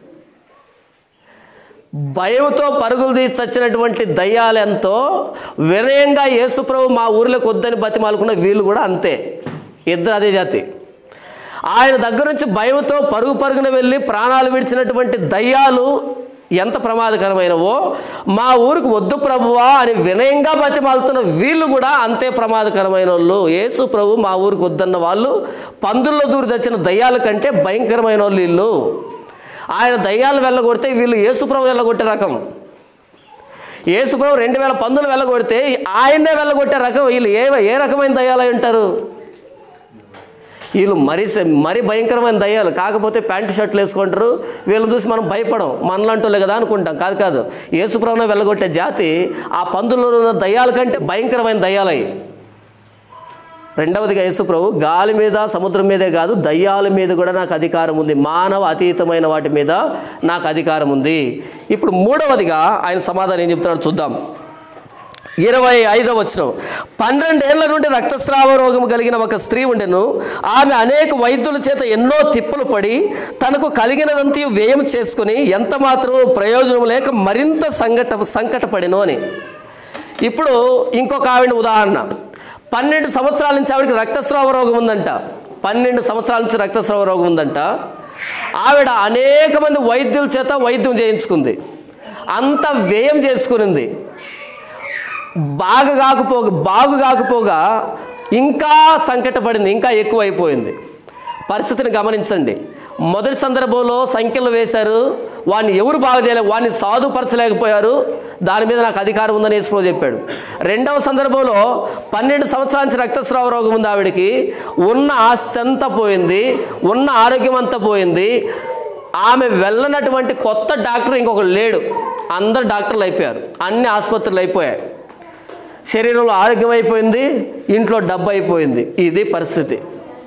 భయంతో పరుగులు తీసి చచ్చినటువంటి దయ్యాలు ఎంతో వినయంగా యేసుప్రభు మా ఊరిలోకి వద్దని బతిమాలుకున్న వీళ్ళు కూడా అంతే ఇద్దరు అదే జాతి ఆయన దగ్గర నుంచి భయంతో పరుగు పరుగున వెళ్ళి ప్రాణాలు విడిచినటువంటి దయ్యాలు ఎంత ప్రమాదకరమైనవో మా ఊరికి వద్దు ప్రభువా అని వినయంగా బతిమాలుతున్న వీళ్ళు కూడా అంతే ప్రమాదకరమైన వాళ్ళు యేసు ప్రభు మా ఊరికి వద్దన్న వాళ్ళు పందుల్లో దూరి తెచ్చిన దయ్యాల కంటే భయంకరమైన వాళ్ళు వీళ్ళు ఆయన దయ్యాలు వెళ్ళగొడితే వీళ్ళు యేసుప్రభు వెళ్ళగొట్టే రకం యేసుప్రభు రెండు వేల పందులు వెళ్ళగొడితే ఆయన్నే వెళ్ళగొట్టే రకం వీళ్ళు ఏ ఏ రకమైన దయ్యాలు అయి ఉంటారు వీళ్ళు మరీ స- మరీ భయంకరమైన దయ్యాలు కాకపోతే ప్యాంటు షర్ట్లు వేసుకుంటారు వీళ్ళని చూసి మనం భయపడం మనలాంటోలే కదా అనుకుంటాం కాదు కాదు యేసుప్రభునే వెళ్ళగొట్టే జాతి ఆ పందుల్లో ఉన్న దయ్యాల కంటే భయంకరమైన దయ్యాలయ్యి రెండవదిగా యేసుప్రభు గాలి మీద సముద్రం మీదే కాదు దయ్యాల మీద కూడా నాకు అధికారం ఉంది మానవ అతీతమైన వాటి మీద నాకు అధికారం ఉంది ఇప్పుడు మూడవదిగా ఆయన సమాధానం ఏం చెప్తున్నాడు చూద్దాం ఇరవై ఐదవ వచనం పన్నెండేళ్ల నుండి రక్తస్రావ రోగం కలిగిన ఒక స్త్రీ ఉండెను ఆమె అనేక వైద్యుల చేత ఎన్నో తిప్పలు పడి తనకు కలిగినదంతా వ్యయం చేసుకుని ఎంత మాత్రం ప్రయోజనం లేక మరింత సంకట సంకటపడిను అని ఇప్పుడు ఇంకొక ఆవిడ ఉదాహరణ పన్నెండు సంవత్సరాల నుంచి ఆవిడకి రక్తస్రావ రోగం ఉందంట పన్నెండు సంవత్సరాల నుంచి రక్తస్రావ రోగం ఉందంట ఆవిడ అనేక మంది వైద్యుల చేత వైద్యం చేయించుకుంది అంత వ్యయం చేసుకునింది బాగా కాకపోగా బాగు కాకపోగా ఇంకా సంకటపడింది ఇంకా ఎక్కువైపోయింది పరిస్థితిని గమనించండి మొదటి సందర్భంలో సంఖ్యలు వేశారు వాడిని ఎవరు బాగు చేయలేక వాడిని సాధుపరచలేకపోయారు దాని మీద నాకు అధికారం ఉందని యేసుప్రభు చెప్పాడు రెండవ సందర్భంలో పన్నెండు సంవత్సరాల నుంచి రక్తస్రావ రోగం ఉంది ఆవిడకి ఉన్న ఆస్తి అంతా పోయింది ఉన్న ఆరోగ్యం అంతా పోయింది ఆమె వెళ్ళనటువంటి కొత్త డాక్టర్ ఇంకొకరు లేడు అందరు డాక్టర్లు అయిపోయారు అన్ని ఆసుపత్రులు అయిపోయాయి శరీరంలో ఆరోగ్యం అయిపోయింది ఇంట్లో డబ్బు అయిపోయింది ఇది పరిస్థితి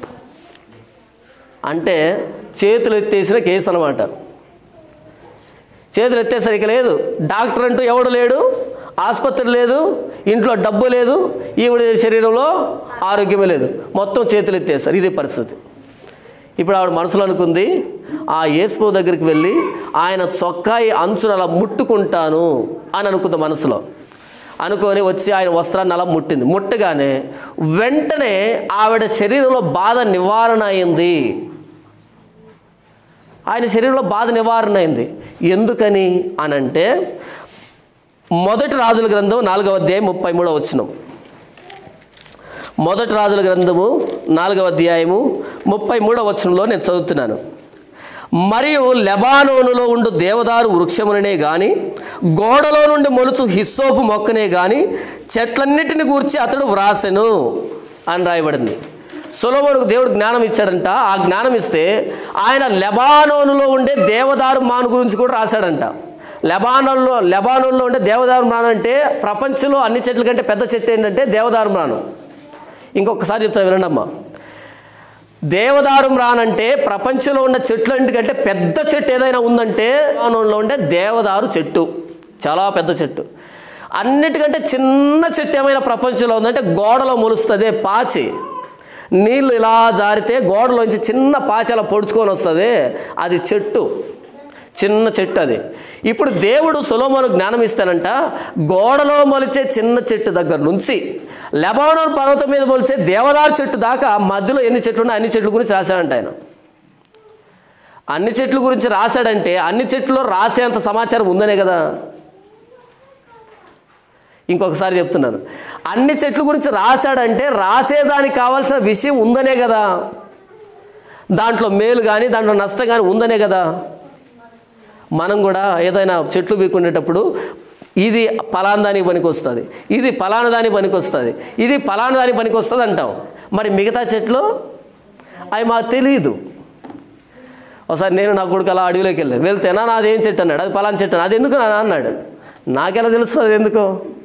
అంటే చేతులు ఎత్తేసిన కేసు అనమాట చేతులు ఎత్తేసరికి లేదు డాక్టర్ అంటూ ఎవడు లేడు ఆసుపత్రి లేదు ఇంట్లో డబ్బు లేదు ఈవిడ శరీరంలో ఆరోగ్యమే లేదు మొత్తం చేతులు ఎత్తేసారు ఇది పరిస్థితి ఇప్పుడు ఆవిడ మనసులో అనుకుంది ఆ యేసుప్రభు దగ్గరికి వెళ్ళి ఆయన చొక్కాయి అంచును అలా ముట్టుకుంటాను అని అనుకుంది మనసులో అనుకొని వచ్చి ఆయన వస్త్రాన్ని అలా ముట్టింది ముట్టగానే వెంటనే ఆవిడ శరీరంలో బాధ నివారణ అయింది ఆయన శరీరంలో బాధ నివారణ అయింది ఎందుకని అనంటే మొదటి రాజుల గ్రంథం నాలుగవ అధ్యాయం ముప్పై మూడవ వచనం మొదటి రాజుల గ్రంథము నాలుగవ అధ్యాయము ముప్పై మూడవ వచనంలో నేను చదువుతున్నాను మరియు లెబానోనులో ఉండు దేవదారు వృక్షములనే గాని గోడలో నుండి మొలుచు హిస్సోపు మొక్కనే గాని చెట్లన్నిటిని గూర్చి అతడు వ్రాసెను అని రాయబడింది సొలొమోనుకు దేవుడు జ్ఞానం ఇచ్చాడంట ఆ జ్ఞానం ఇస్తే ఆయన లెబానోనులో ఉండే దేవదారు మాను గురించి కూడా రాశాడంట లెబానోన్లో లెబానోన్లో ఉండే దేవదారు మ్రాను అంటే ప్రపంచంలో అన్ని చెట్ల కంటే పెద్ద చెట్టు ఏంటంటే దేవదారు మ్రాను ఇంకొకసారి చెప్తాను వినండమ్మా దేవదారు మ్రానంటే ప్రపంచంలో ఉన్న చెట్లన్నిటికంటే పెద్ద చెట్టు ఏదైనా ఉందంటే లెబానోన్లో ఉండే దేవదారు చెట్టు చాలా పెద్ద చెట్టు అన్నిటికంటే చిన్న చెట్టు ఏమైనా ప్రపంచంలో ఉందంటే గోడలో మొలుస్తుంది పాచి నీళ్ళు ఇలా జారితే గోడలోంచి చిన్న పాచి అలా పొడుచుకొని వస్తుంది అది చెట్టు చిన్న చెట్టు అది ఇప్పుడు దేవుడు సులోమోను జ్ఞానం ఇస్తానంట గోడలో మొలిచే చిన్న చెట్టు దగ్గర నుంచి లెబానోన్ పర్వతం మీద మొలిచే దేవదారు చెట్టు దాకా మధ్యలో ఎన్ని చెట్లు ఉన్నాయి అన్ని చెట్ల గురించి రాశాడంట ఆయన అన్ని చెట్ల గురించి రాశాడంటే అన్ని చెట్లు రాసేంత సమాచారం ఉందనే కదా ఇంకొకసారి చెప్తున్నాను అన్ని చెట్ల గురించి రాశాడంటే రాసేదానికి కావాల్సిన విషయం ఉందనే కదా దాంట్లో మేలు కానీ దాంట్లో నష్టం కానీ ఉందనే కదా మనం కూడా ఏదైనా చెట్లు బీకుండేటప్పుడు ఇది పలానా దానికి పనికి వస్తుంది ఇది పలానా దానికి పనికి వస్తుంది ఇది పలానా దానికి పనికి వస్తుంది అంటాం మరి మిగతా చెట్లు అవి మాకు తెలియదు ఒకసారి నేను నా కొడుకు అలా అడవిలోకి వెళ్ళాను వెళ్తేనా నాది ఏం చెట్టు అన్నాడు అది పలానా చెట్టు అది ఎందుకు నాన్న అన్నాడు నాకెలా తెలుస్తుంది అది ఎందుకో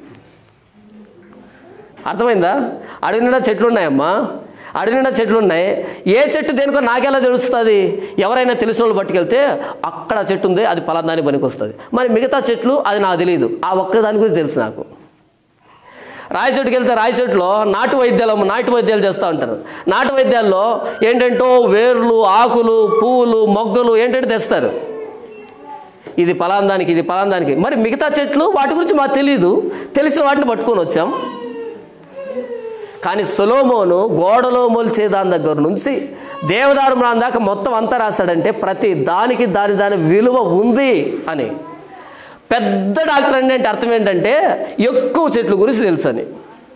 అర్థమైందా అడవి నిండా చెట్లు ఉన్నాయమ్మా అడవి నిండా చెట్లు ఉన్నాయి ఏ చెట్టు దేనికో నాకెలా తెలుస్తుంది ఎవరైనా తెలిసిన వాళ్ళు పట్టుకెళ్తే అక్కడ చెట్టు ఉంది అది పలానా దానికి పనికి వస్తుంది మరి మిగతా చెట్లు అది నాకు తెలియదు ఆ ఒక్క దాని గురించి తెలుసు నాకు రాయి చెట్టుకి వెళ్తే రాయి చెట్టులో నాటు వైద్యాలు నాటు వైద్యాలు చేస్తూ ఉంటారు నాటు వైద్యాల్లో ఏంటంటో వేర్లు ఆకులు పువ్వులు మొగ్గలు ఏంటంటే తెస్తారు ఇది పలానా దానికి ఇది పలానా దానికి మరి మిగతా చెట్లు వాటి గురించి మాకు తెలియదు తెలిసిన వాటిని పట్టుకొని వచ్చాం కానీ సొలోమోను గోడలో మొలిచే దాని దగ్గర నుంచి దేవదారు మ్రాన్ దాకా మొత్తం అంతా రాశాడంటే ప్రతి దానికి దాని దాని విలువ ఉంది అని పెద్ద డాక్టర్ అండి అంటే అర్థం ఏంటంటే ఎక్కువ చెట్ల గురించి తెలుసు అని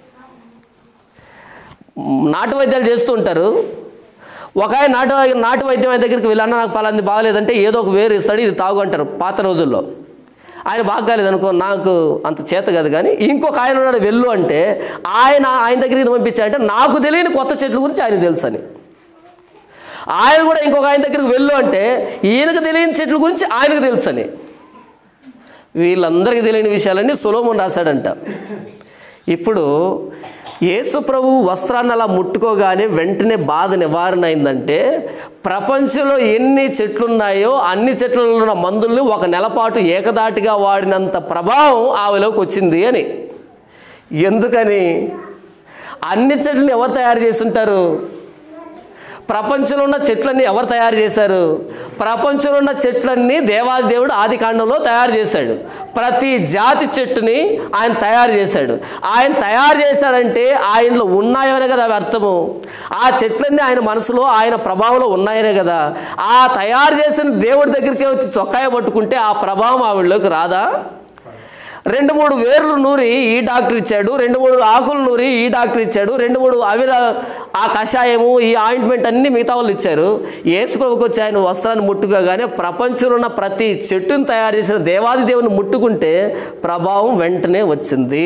నాటు వైద్యాలు చేస్తూ ఉంటారు ఒక ఆయన నాటు నాటు వైద్యం ఆయన దగ్గరికి వెళ్ళి అన్న నాకు పలాంది బాగలేదంటే ఏదో ఒక వేరు ఇస్తాడు ఇది తాగు అంటారు పాత రోజుల్లో ఆయన బాగాలేదు అనుకో నాకు అంత చేత కాదు కానీ ఇంకొక ఆయన ఉన్నాడు వెళ్ళు అంటే ఆయన ఆయన దగ్గరికి పంపించాడంటే నాకు తెలియని కొత్త చెట్ల గురించి ఆయన తెలుసు అని ఆయన కూడా ఇంకొక ఆయన దగ్గరికి వెళ్ళు అంటే ఈయనకు తెలియని చెట్ల గురించి ఆయనకు తెలుసు అని వీళ్ళందరికీ తెలియని విషయాలన్నీ సులోమన్ రాశాడంట ఇప్పుడు యేసు ప్రభు వస్త్రాన్ని అలా ముట్టుకోగానే వెంటనే బాధ నివారణ అయిందంటే ప్రపంచంలో ఎన్ని చెట్లున్నాయో అన్ని చెట్లలో ఉన్న మందుల్ని ఒక నెలపాటు ఏకదాటిగా వాడినంత ప్రభావం ఆమెలోకి వచ్చింది అని ఎందుకని అన్ని చెట్లను ఎవరు తయారు చేసి ఉంటారు ప్రపంచంలో ఉన్న చెట్లన్నీ ఎవరు తయారు చేశారు ప్రపంచంలో ఉన్న చెట్లన్నీ దేవాది దేవుడు ఆది కాండంలో తయారు చేశాడు ప్రతి జాతి చెట్టుని ఆయన తయారు చేశాడు ఆయన తయారు చేశాడంటే ఆయనలో ఉన్నాయనే కదా అవి అర్థము ఆ చెట్లన్నీ ఆయన మనసులో ఆయన ప్రభావంలో ఉన్నాయనే కదా ఆ తయారు చేసిన దేవుడి దగ్గరికే వచ్చి చొక్కాయ పట్టుకుంటే ఆ ప్రభావం ఆవిడలోకి రాదా రెండు మూడు వేర్లు నూరి ఈ డాక్టర్ ఇచ్చాడు రెండు మూడు ఆకులు నూరి ఈ డాక్టర్ ఇచ్చాడు రెండు మూడు అవిర ఆ కషాయము ఈ ఆయింట్మెంట్ అన్ని మిగతా వాళ్ళు ఇచ్చారు యేసు ప్రభుకి వచ్చి ఆయన వస్త్రాన్ని ముట్టుకోగానే ప్రపంచంలో ఉన్న ప్రతి చెట్టును తయారు చేసిన దేవాది దేవుని ముట్టుకుంటే ప్రభావం వెంటనే వచ్చింది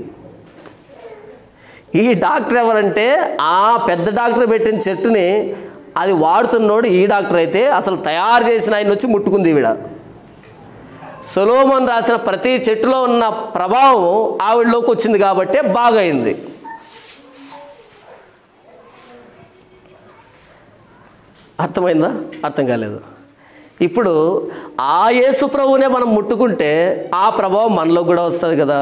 ఈ డాక్టర్ ఎవరంటే ఆ పెద్ద డాక్టర్ పెట్టిన చెట్టుని అది వాడుతున్నోడు ఈ డాక్టర్ అయితే అసలు తయారు చేసిన ఆయన వచ్చి ముట్టుకుంది ఈవిడ సొలోమన్ రాసిన ప్రతి చెట్టులో ఉన్న ప్రభావం ఆవిడలోకి వచ్చింది కాబట్టే బాగైంది అర్థమైందా అర్థం కాలేదు ఇప్పుడు ఆ యేసు ప్రభువునే మనం ముట్టుకుంటే ఆ ప్రభావం మనలో కూడా వస్తుంది కదా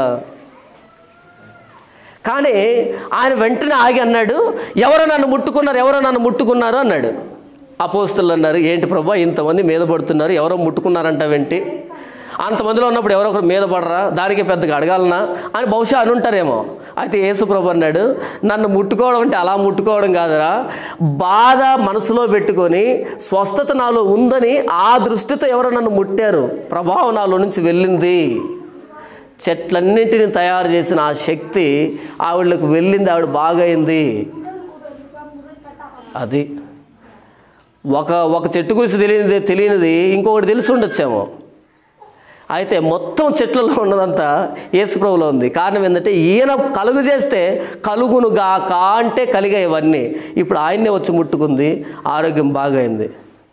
కానీ ఆయన వెంటనే ఆగి అన్నాడు ఎవరో నన్ను ముట్టుకున్నారు ఎవరో నన్ను ముట్టుకున్నారు అన్నాడు అపోస్తులు అన్నారు ఏంటి ప్రభా ఇంతమంది మీద పడుతున్నారు ఎవరో ముట్టుకున్నారంటావేంటి అంతమందిలో ఉన్నప్పుడు ఎవరో ఒకరు మీద పడరా దానికి పెద్దగా అడగాలనా అని బహుశా అనుంటారేమో అయితే యేసుప్రభు అన్నాడు నన్ను ముట్టుకోవడం అంటే అలా ముట్టుకోవడం కాదురా బాధ మనసులో పెట్టుకొని స్వస్థత నాలో ఉందని ఆ దృష్టితో ఎవరో నన్ను ముట్టారు ప్రభావం నాలో నుంచి వెళ్ళింది చెట్లన్నింటిని తయారు చేసిన ఆ శక్తి ఆవిడకు వెళ్ళింది ఆవిడ బాగైంది అది ఒక ఒక చెట్టు గురించి తెలియనిది తెలియనిది ఇంకొకటి తెలిసి ఉండొచ్చేమో అయితే మొత్తం చెట్లలో ఉన్నదంతా యేసుప్రభులో ఉంది కారణం ఏంటంటే ఈయన కలుగు చేస్తే కలుగునుగా కా అంటే కలిగే ఇవన్నీ ఇప్పుడు ఆయన్నే వచ్చి ముట్టుకుంది ఆరోగ్యం బాగైంది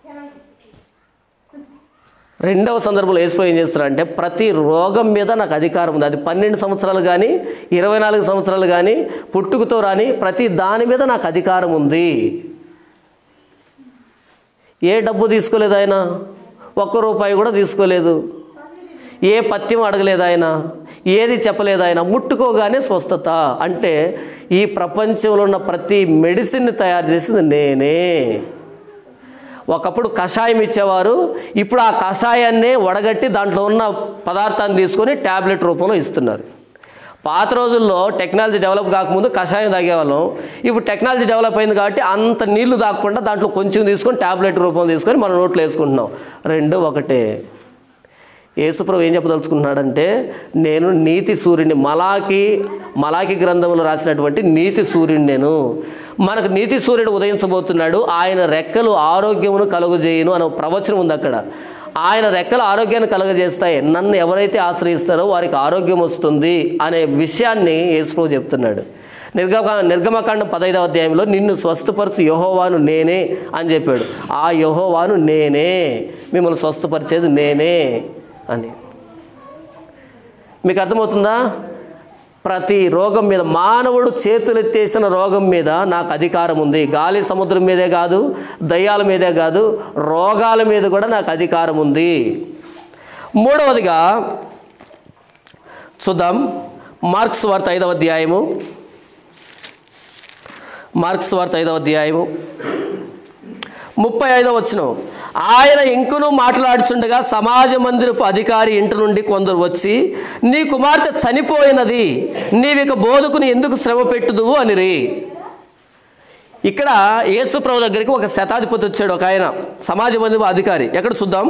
రెండవ సందర్భంలో యేసుప్రభు ఏం చేస్తారంటే ప్రతి రోగం మీద నాకు అధికారం ఉంది అది పన్నెండు సంవత్సరాలు కానీ ఇరవై నాలుగు సంవత్సరాలు కానీ పుట్టుకతో రాని ప్రతి దాని మీద నాకు అధికారం ఉంది ఏ డబ్బు తీసుకోలేదు ఆయన ఒక్క రూపాయి కూడా తీసుకోలేదు ఏ పత్యం అడగలేదు ఆయన ఏది చెప్పలేదు ఆయన ముట్టుకోగానే స్వస్థత అంటే ఈ ప్రపంచంలో ఉన్న ప్రతి మెడిసిన్ని తయారు చేసింది నేనే ఒకప్పుడు కషాయం ఇచ్చేవారు ఇప్పుడు ఆ కషాయాన్నే వడగట్టి దాంట్లో ఉన్న పదార్థాన్ని తీసుకొని ట్యాబ్లెట్ రూపంలో ఇస్తున్నారు పాత రోజుల్లో టెక్నాలజీ డెవలప్ కాకముందు కషాయం తాగేవాళ్ళం ఇప్పుడు టెక్నాలజీ డెవలప్ అయింది కాబట్టి అంత నీళ్లు తాగకుండా దాంట్లో కొంచెం తీసుకొని ట్యాబ్లెట్ రూపం తీసుకొని మన నోట్లో వేసుకుంటున్నాం రెండు ఒకటే యేసుప్రభు ఏం చెప్పదలుచుకుంటున్నాడంటే నేను నీతి సూర్యుని మలాకి మలాకి గ్రంథంలో రాసినటువంటి నీతి సూర్యుని నేను మనకు నీతి సూర్యుడు ఉదయించబోతున్నాడు ఆయన రెక్కలు ఆరోగ్యమును కలుగజేయును అనే ప్రవచనం ఉంది అక్కడ ఆయన రెక్కలు ఆరోగ్యాన్ని కలుగజేస్తాయి నన్ను ఎవరైతే ఆశ్రయిస్తారో వారికి ఆరోగ్యం వస్తుంది అనే విషయాన్ని యేసుప్రభు చెప్తున్నాడు నిర్గమ నిర్గమకాండం పదైదవ అధ్యాయంలో నిన్ను స్వస్థపరచు యహోవాను నేనే అని చెప్పాడు ఆ యహోవాను నేనే మిమ్మల్ని స్వస్థపరిచేది నేనే అని మీకు అర్థమవుతుందా ప్రతి రోగం మీద మానవుడు చేతులెత్తేసిన రోగం మీద నాకు అధికారం ఉంది గాలి సముద్రం మీదే కాదు దయ్యాల మీదే కాదు రోగాల మీద కూడా నాకు అధికారం ఉంది మూడవదిగా చూద్దాం మార్క్స్ వార్త ఐదవ అధ్యాయము మార్క్స్ వార్త ఐదవ అధ్యాయము ముప్పై ఐదవ వచనం ఆయన ఇంకను మాట్లాడుచుండగా సమాజ మందిరపు అధికారి ఇంటి నుండి కొందరు వచ్చి నీ కుమార్తె చనిపోయినది నీవిక బోధకుని ఎందుకు శ్రమ పెట్టుదువు అనిరి ఇక్కడ యేసు ప్రభు దగ్గరికి ఒక శతాధిపతి వచ్చాడు ఒక ఆయన సమాజ మందిరపు అధికారి ఎక్కడ చూద్దాం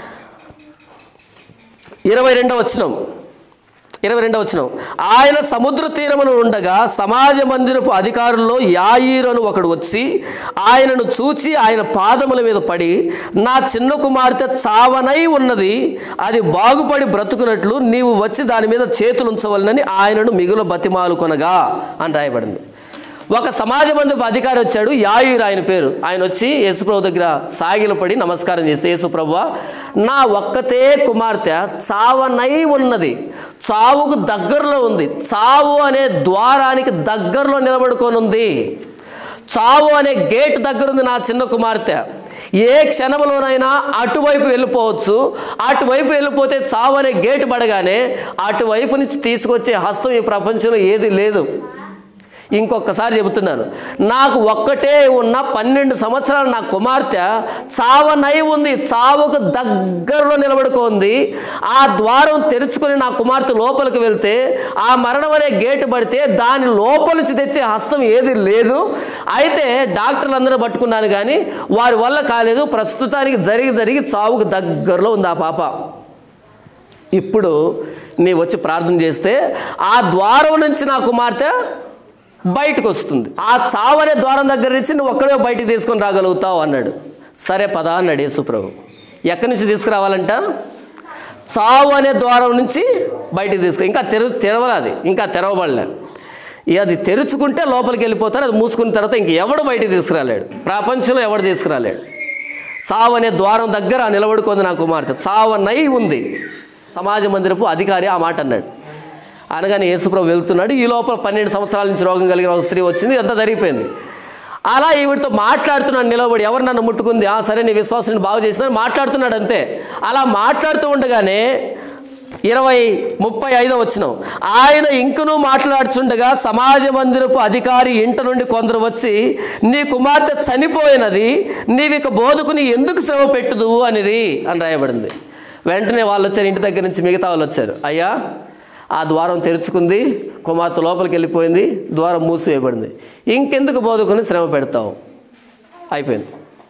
ఇరవై రెండవ వచనం ఇరవై రెండవ వచనం ఆయన సముద్ర తీరమున ఉండగా సమాజ మందిరపు అధికారుల్లో యాయీరు అని ఒకడు వచ్చి ఆయనను చూచి ఆయన పాదముల మీద పడి నా చిన్న కుమార్తె చావనై ఉన్నది అది బాగుపడి బ్రతుకున్నట్లు నీవు వచ్చి దాని మీద చేతులు ఉంచవలనని ఆయనను మిగులు బతిమాలు కొనగా అని రాయబడింది ఒక సమాజ మందిరపు అధికారి వచ్చాడు యాయూరు ఆయన పేరు ఆయన వచ్చి యేసుప్రభు దగ్గర సాగిలపడి నమస్కారం చేసి యేసుప్రభు నా ఒక్కతే కుమార్తె చావనై ఉన్నది చావుకు దగ్గరలో ఉంది చావు అనే ద్వారానికి దగ్గరలో నిలబడుకొని ఉంది చావు అనే గేట్ దగ్గర ఉంది నా చిన్న కుమార్తె ఏ క్షణంలోనైనా అటువైపు వెళ్ళిపోవచ్చు అటువైపు వెళ్ళిపోతే చావు అనే గేటు పడగానే అటువైపు నుంచి తీసుకొచ్చే హస్తం ఈ ప్రపంచంలో ఏది లేదు ఇంకొకసారి చెబుతున్నాను నాకు ఒక్కటే ఉన్న పన్నెండు సంవత్సరాలు నా కుమార్తె చావనై ఉంది చావుకు దగ్గరలో నిలబడుకోంది ఆ ద్వారం తెరుచుకొని నా కుమార్తె లోపలికి వెళ్తే ఆ మరణం అనే గేటు పడితే దాని లోపల నుంచి తెచ్చే హస్తం ఏది లేదు అయితే డాక్టర్లు అందరూ పట్టుకున్నాను కానీ వారి వల్ల కాలేదు ప్రస్తుతానికి జరిగి జరిగి చావుకు దగ్గరలో ఉంది ఆ పాప ఇప్పుడు నీ వచ్చి ప్రార్థన చేస్తే ఆ ద్వారం నుంచి నా కుమార్తె బయటకు వస్తుంది ఆ చావనే ద్వారం దగ్గర నుంచి నువ్వు ఒక్కడే బయటికి తీసుకొని రాగలుగుతావు అన్నాడు సరే పద అన్నాడు యేసుప్రభు ఎక్కడి నుంచి తీసుకురావాలంట చావు అనే ద్వారం నుంచి బయటికి తీసుకు ఇంకా తెరు తెరవలేదు ఇంకా తెరవబడలే ఇక అది తెరుచుకుంటే లోపలికి వెళ్ళిపోతారు అది మూసుకున్న తర్వాత ఇంక ఎవడు బయటికి తీసుకురాలేడు ప్రపంచంలో ఎవడు తీసుకురాలేడు చావు అనే ద్వారం దగ్గర నిలబడుకుంది నా కుమార్తె చావనై ఉంది సమాజ మందిరపు అధికారి ఆ మాట అన్నాడు అనగానే యేసుప్రభు వెళ్తున్నాడు ఈ లోపల పన్నెండు సంవత్సరాల నుంచి రోగం కలిగిన ఒక స్త్రీ వచ్చింది అంతా జరిగిపోయింది అలా ఈవిడితో మాట్లాడుతున్నాడు నిలబడి ఎవరు నన్ను ముట్టుకుంది ఆ సరే నీ విశ్వాసాన్ని బాగు చేసిందని మాట్లాడుతున్నాడు అంతే అలా మాట్లాడుతూ ఉండగానే ఇరవై ముప్పై ఐదో వచ్చిన ఆయన ఇంకనూ మాట్లాడుచుండగా సమాజ మందిరపు అధికారి ఇంట నుండి కొందరు వచ్చి నీ కుమార్తె చనిపోయినది నీవిక బోధకుని ఎందుకు శ్రమ పెట్టుదువు అనిది అని రాయబడింది వెంటనే వాళ్ళు వచ్చారు ఇంటి దగ్గర నుంచి మిగతా వాళ్ళు వచ్చారు అయ్యా ఆ ద్వారం తెరుచుకుంది కుమార్తె లోపలికి వెళ్ళిపోయింది ద్వారం మూసివేయబడింది ఇంకెందుకు బోధకుని శ్రమ పెడతావు అయిపోయింది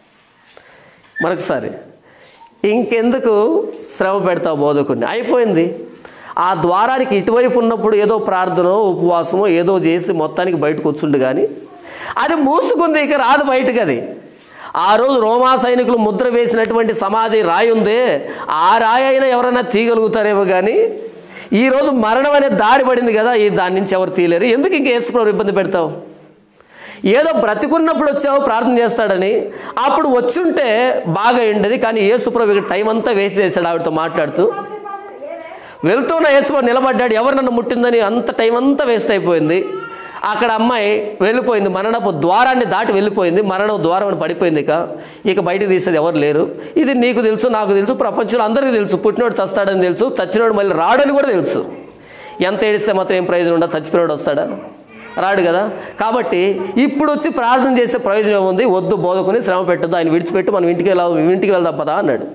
మరొకసారి ఇంకెందుకు శ్రమ పెడతావు బోధకుడిని అయిపోయింది ఆ ద్వారానికి ఇటువైపు ఉన్నప్పుడు ఏదో ప్రార్థనో ఉపవాసమో ఏదో చేసి మొత్తానికి బయటకు వచ్చుండు కానీ అది మూసుకుంది ఇక రాదు బయటకు అది ఆ రోజు రోమా సైనికులు ముద్ర వేసినటువంటి సమాధి రాయి ఉందే ఆ రాయి అయినా ఎవరైనా తీయగలుగుతారేమో కానీ ఈరోజు మరణం అనే దారి పడింది కదా ఈ దాని నుంచి ఎవరు తీయలేరు ఎందుకు ఇంక యేసుప్రభు ఇబ్బంది పెడతావు ఏదో బ్రతికున్నప్పుడు వచ్చావు ప్రార్థన చేస్తాడని అప్పుడు వచ్చుంటే బాగా ఉండేది కానీ యేసుప్రభు ఇక టైం అంతా వేస్ట్ చేశాడు ఆవిడతో మాట్లాడుతూ వెళ్తున్న యేసుప్రభు నిలబడ్డాడు ఎవరు నన్ను ముట్టిందని అంత టైం అంతా వేస్ట్ అయిపోయింది అక్కడ అమ్మాయి వెళ్ళిపోయింది మరణపు ద్వారాన్ని దాటి వెళ్ళిపోయింది మరణం ద్వారం అని పడిపోయింది ఇక ఇక బయటకు తీసేది ఎవరు లేరు ఇది నీకు తెలుసు నాకు తెలుసు ప్రపంచంలో అందరికీ తెలుసు పుట్టినోడు చస్తాడని తెలుసు చచ్చినోడు మళ్ళీ రాడని కూడా తెలుసు ఎంత ఏడిస్తే మాత్రం ఏం ప్రయోజనం ఉండదు చచ్చిపోయినోడు వస్తాడా రాడు కదా కాబట్టి ఇప్పుడు వచ్చి ప్రార్థన చేస్తే ప్రయోజనం ఏముంది వద్దు బోధకుని శ్రమ పెట్టద్దు ఆయన విడిచిపెట్టి మనం ఇంటికి వెళ్ళా ఇంటికి వెళ్దాం పదా అన్నాడు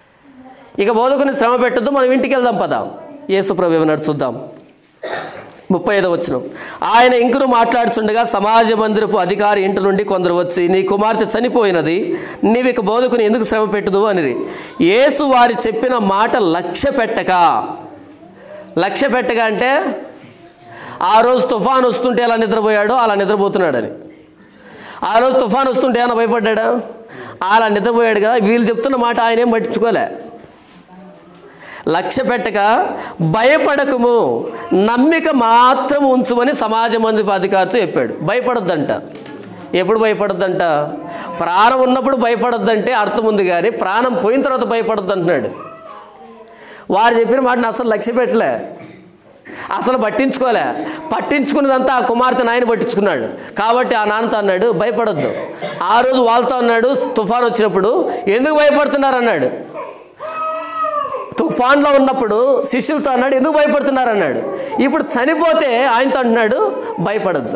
ఇక బోధకుని శ్రమ పెట్టద్దు మనం ఇంటికి వెళ్దాం పదా యేసుప్రభు ఏమన్నాడు చూద్దాం ముప్పై ఐదో వచ్చిన ఆయన ఇంకను మాట్లాడుచుండగా సమాజ మందిరపు అధికారి ఇంటి నుండి కొందరు వచ్చి నీ కుమార్తె చనిపోయినది నీవు ఇక బోధకుని ఎందుకు శ్రమ పెట్టుదు అని యేసు వారి చెప్పిన మాట లక్ష్య పెట్టక లక్ష్య పెట్టక అంటే ఆ రోజు తుఫాన్ వస్తుంటే ఎలా నిద్రపోయాడో అలా నిద్రపోతున్నాడని ఆ రోజు తుఫాన్ వస్తుంటే ఏమైనా భయపడ్డాడా అలా నిద్రపోయాడు కదా వీళ్ళు చెప్తున్న మాట ఆయన ఏం పట్టించుకోలే లక్ష్య పెట్టక భయపడకము నమ్మిక మాత్రం ఉంచుమని సమాజ మందిప అధికారితో చెప్పాడు భయపడొద్దంట ఎప్పుడు భయపడొద్దంట ప్రాణం ఉన్నప్పుడు భయపడొద్దంటే అర్థం ఉంది కానీ ప్రాణం పోయిన తర్వాత భయపడొద్దు అంటున్నాడు వారు చెప్పిన మాటను అసలు లక్ష్య పెట్టలే అసలు పట్టించుకోలే పట్టించుకున్నదంతా ఆ కుమార్తె నాయన పట్టించుకున్నాడు కాబట్టి ఆ నాన్నతో అన్నాడు భయపడొద్దు ఆ రోజు వాళ్ళతో అన్నాడు తుఫాన్ వచ్చినప్పుడు ఎందుకు భయపడుతున్నారు అన్నాడు తుఫాన్లో ఉన్నప్పుడు శిష్యులతో అన్నాడు ఎందుకు భయపడుతున్నారు అన్నాడు ఇప్పుడు చనిపోతే ఆయనతో అంటున్నాడు భయపడద్దు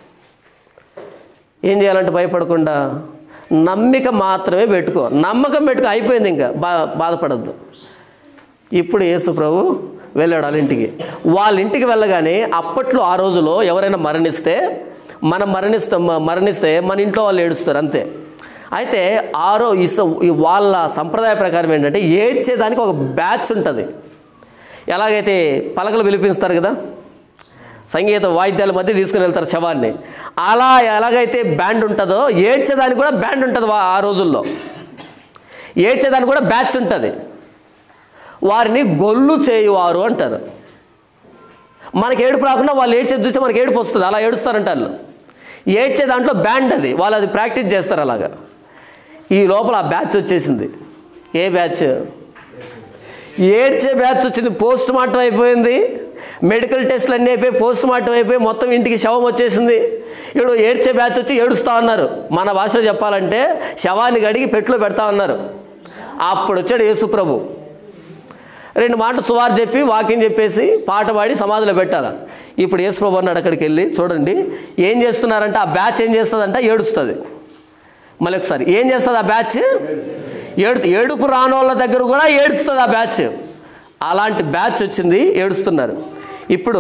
ఏం చేయాలంటే భయపడకుండా నమ్మిక మాత్రమే పెట్టుకో నమ్మకం పెట్టుకో అయిపోయింది ఇంకా బా బాధపడద్దు ఇప్పుడు యేసు ప్రభు వెళ్ళాడు వాళ్ళ ఇంటికి వాళ్ళ ఇంటికి వెళ్ళగానే అప్పట్లో ఆ రోజులో ఎవరైనా మరణిస్తే మనం మరణిస్తాం మరణిస్తే మన ఇంట్లో వాళ్ళు ఏడుస్తారు అంతే అయితే ఆరో ఇస ఈ వాళ్ళ సంప్రదాయ ప్రకారం ఏంటంటే ఏడ్చేదానికి ఒక బ్యాచ్ ఉంటుంది ఎలాగైతే పలకలు పిలిపిస్తారు కదా సంగీత వాయిద్యాల మధ్య తీసుకుని వెళ్తారు శవాన్ని అలా ఎలాగైతే బ్యాండ్ ఉంటుందో ఏడ్చేదానికి కూడా బ్యాండ్ ఉంటుంది వా- ఆ రోజుల్లో ఏడ్చేదానికి కూడా బ్యాచ్ ఉంటుంది వారిని గొల్లు చేయువారు అంటారు మనకి ఏడుపు రాకుండా వాళ్ళు ఏడ్చేది చూస్తే మనకి ఏడుపు వస్తుంది అలా ఏడుస్తారంట వాళ్ళు ఏడ్చే దాంట్లో బ్యాండ్ అది వాళ్ళు అది ప్రాక్టీస్ చేస్తారు అలాగా ఈ లోపల ఆ బ్యాచ్ వచ్చేసింది ఏ బ్యాచ్ ఏడ్చే బ్యాచ్ వచ్చింది పోస్ట్ మార్టం అయిపోయింది మెడికల్ టెస్ట్లు అన్నీ అయిపోయి పోస్ట్ మార్టం అయిపోయి మొత్తం ఇంటికి శవం వచ్చేసింది ఇప్పుడు ఏడ్చే బ్యాచ్ వచ్చి ఏడుస్తూ ఉన్నారు మన భాషలో చెప్పాలంటే శవాన్ని గడిగి పెట్టులో పెడతా ఉన్నారు అప్పుడు వచ్చాడు యేసుప్రభు రెండు మాటలు సువార్ చెప్పి వాకింగ్ చెప్పేసి పాట పాడి సమాధిలో పెట్టాలి ఇప్పుడు యేసుప్రభు అన్నాడు అక్కడికి వెళ్ళి చూడండి ఏం చేస్తున్నారంటే ఆ బ్యాచ్ ఏం చేస్తుందంట ఏడుస్తుంది మళ్ళీ ఒకసారి ఏం చేస్తుంది ఆ బ్యాచ్ ఏడు ఏడుపు రానోళ్ళ దగ్గర కూడా ఏడుస్తుంది ఆ బ్యాచ్ అలాంటి బ్యాచ్ వచ్చింది ఏడుస్తున్నారు ఇప్పుడు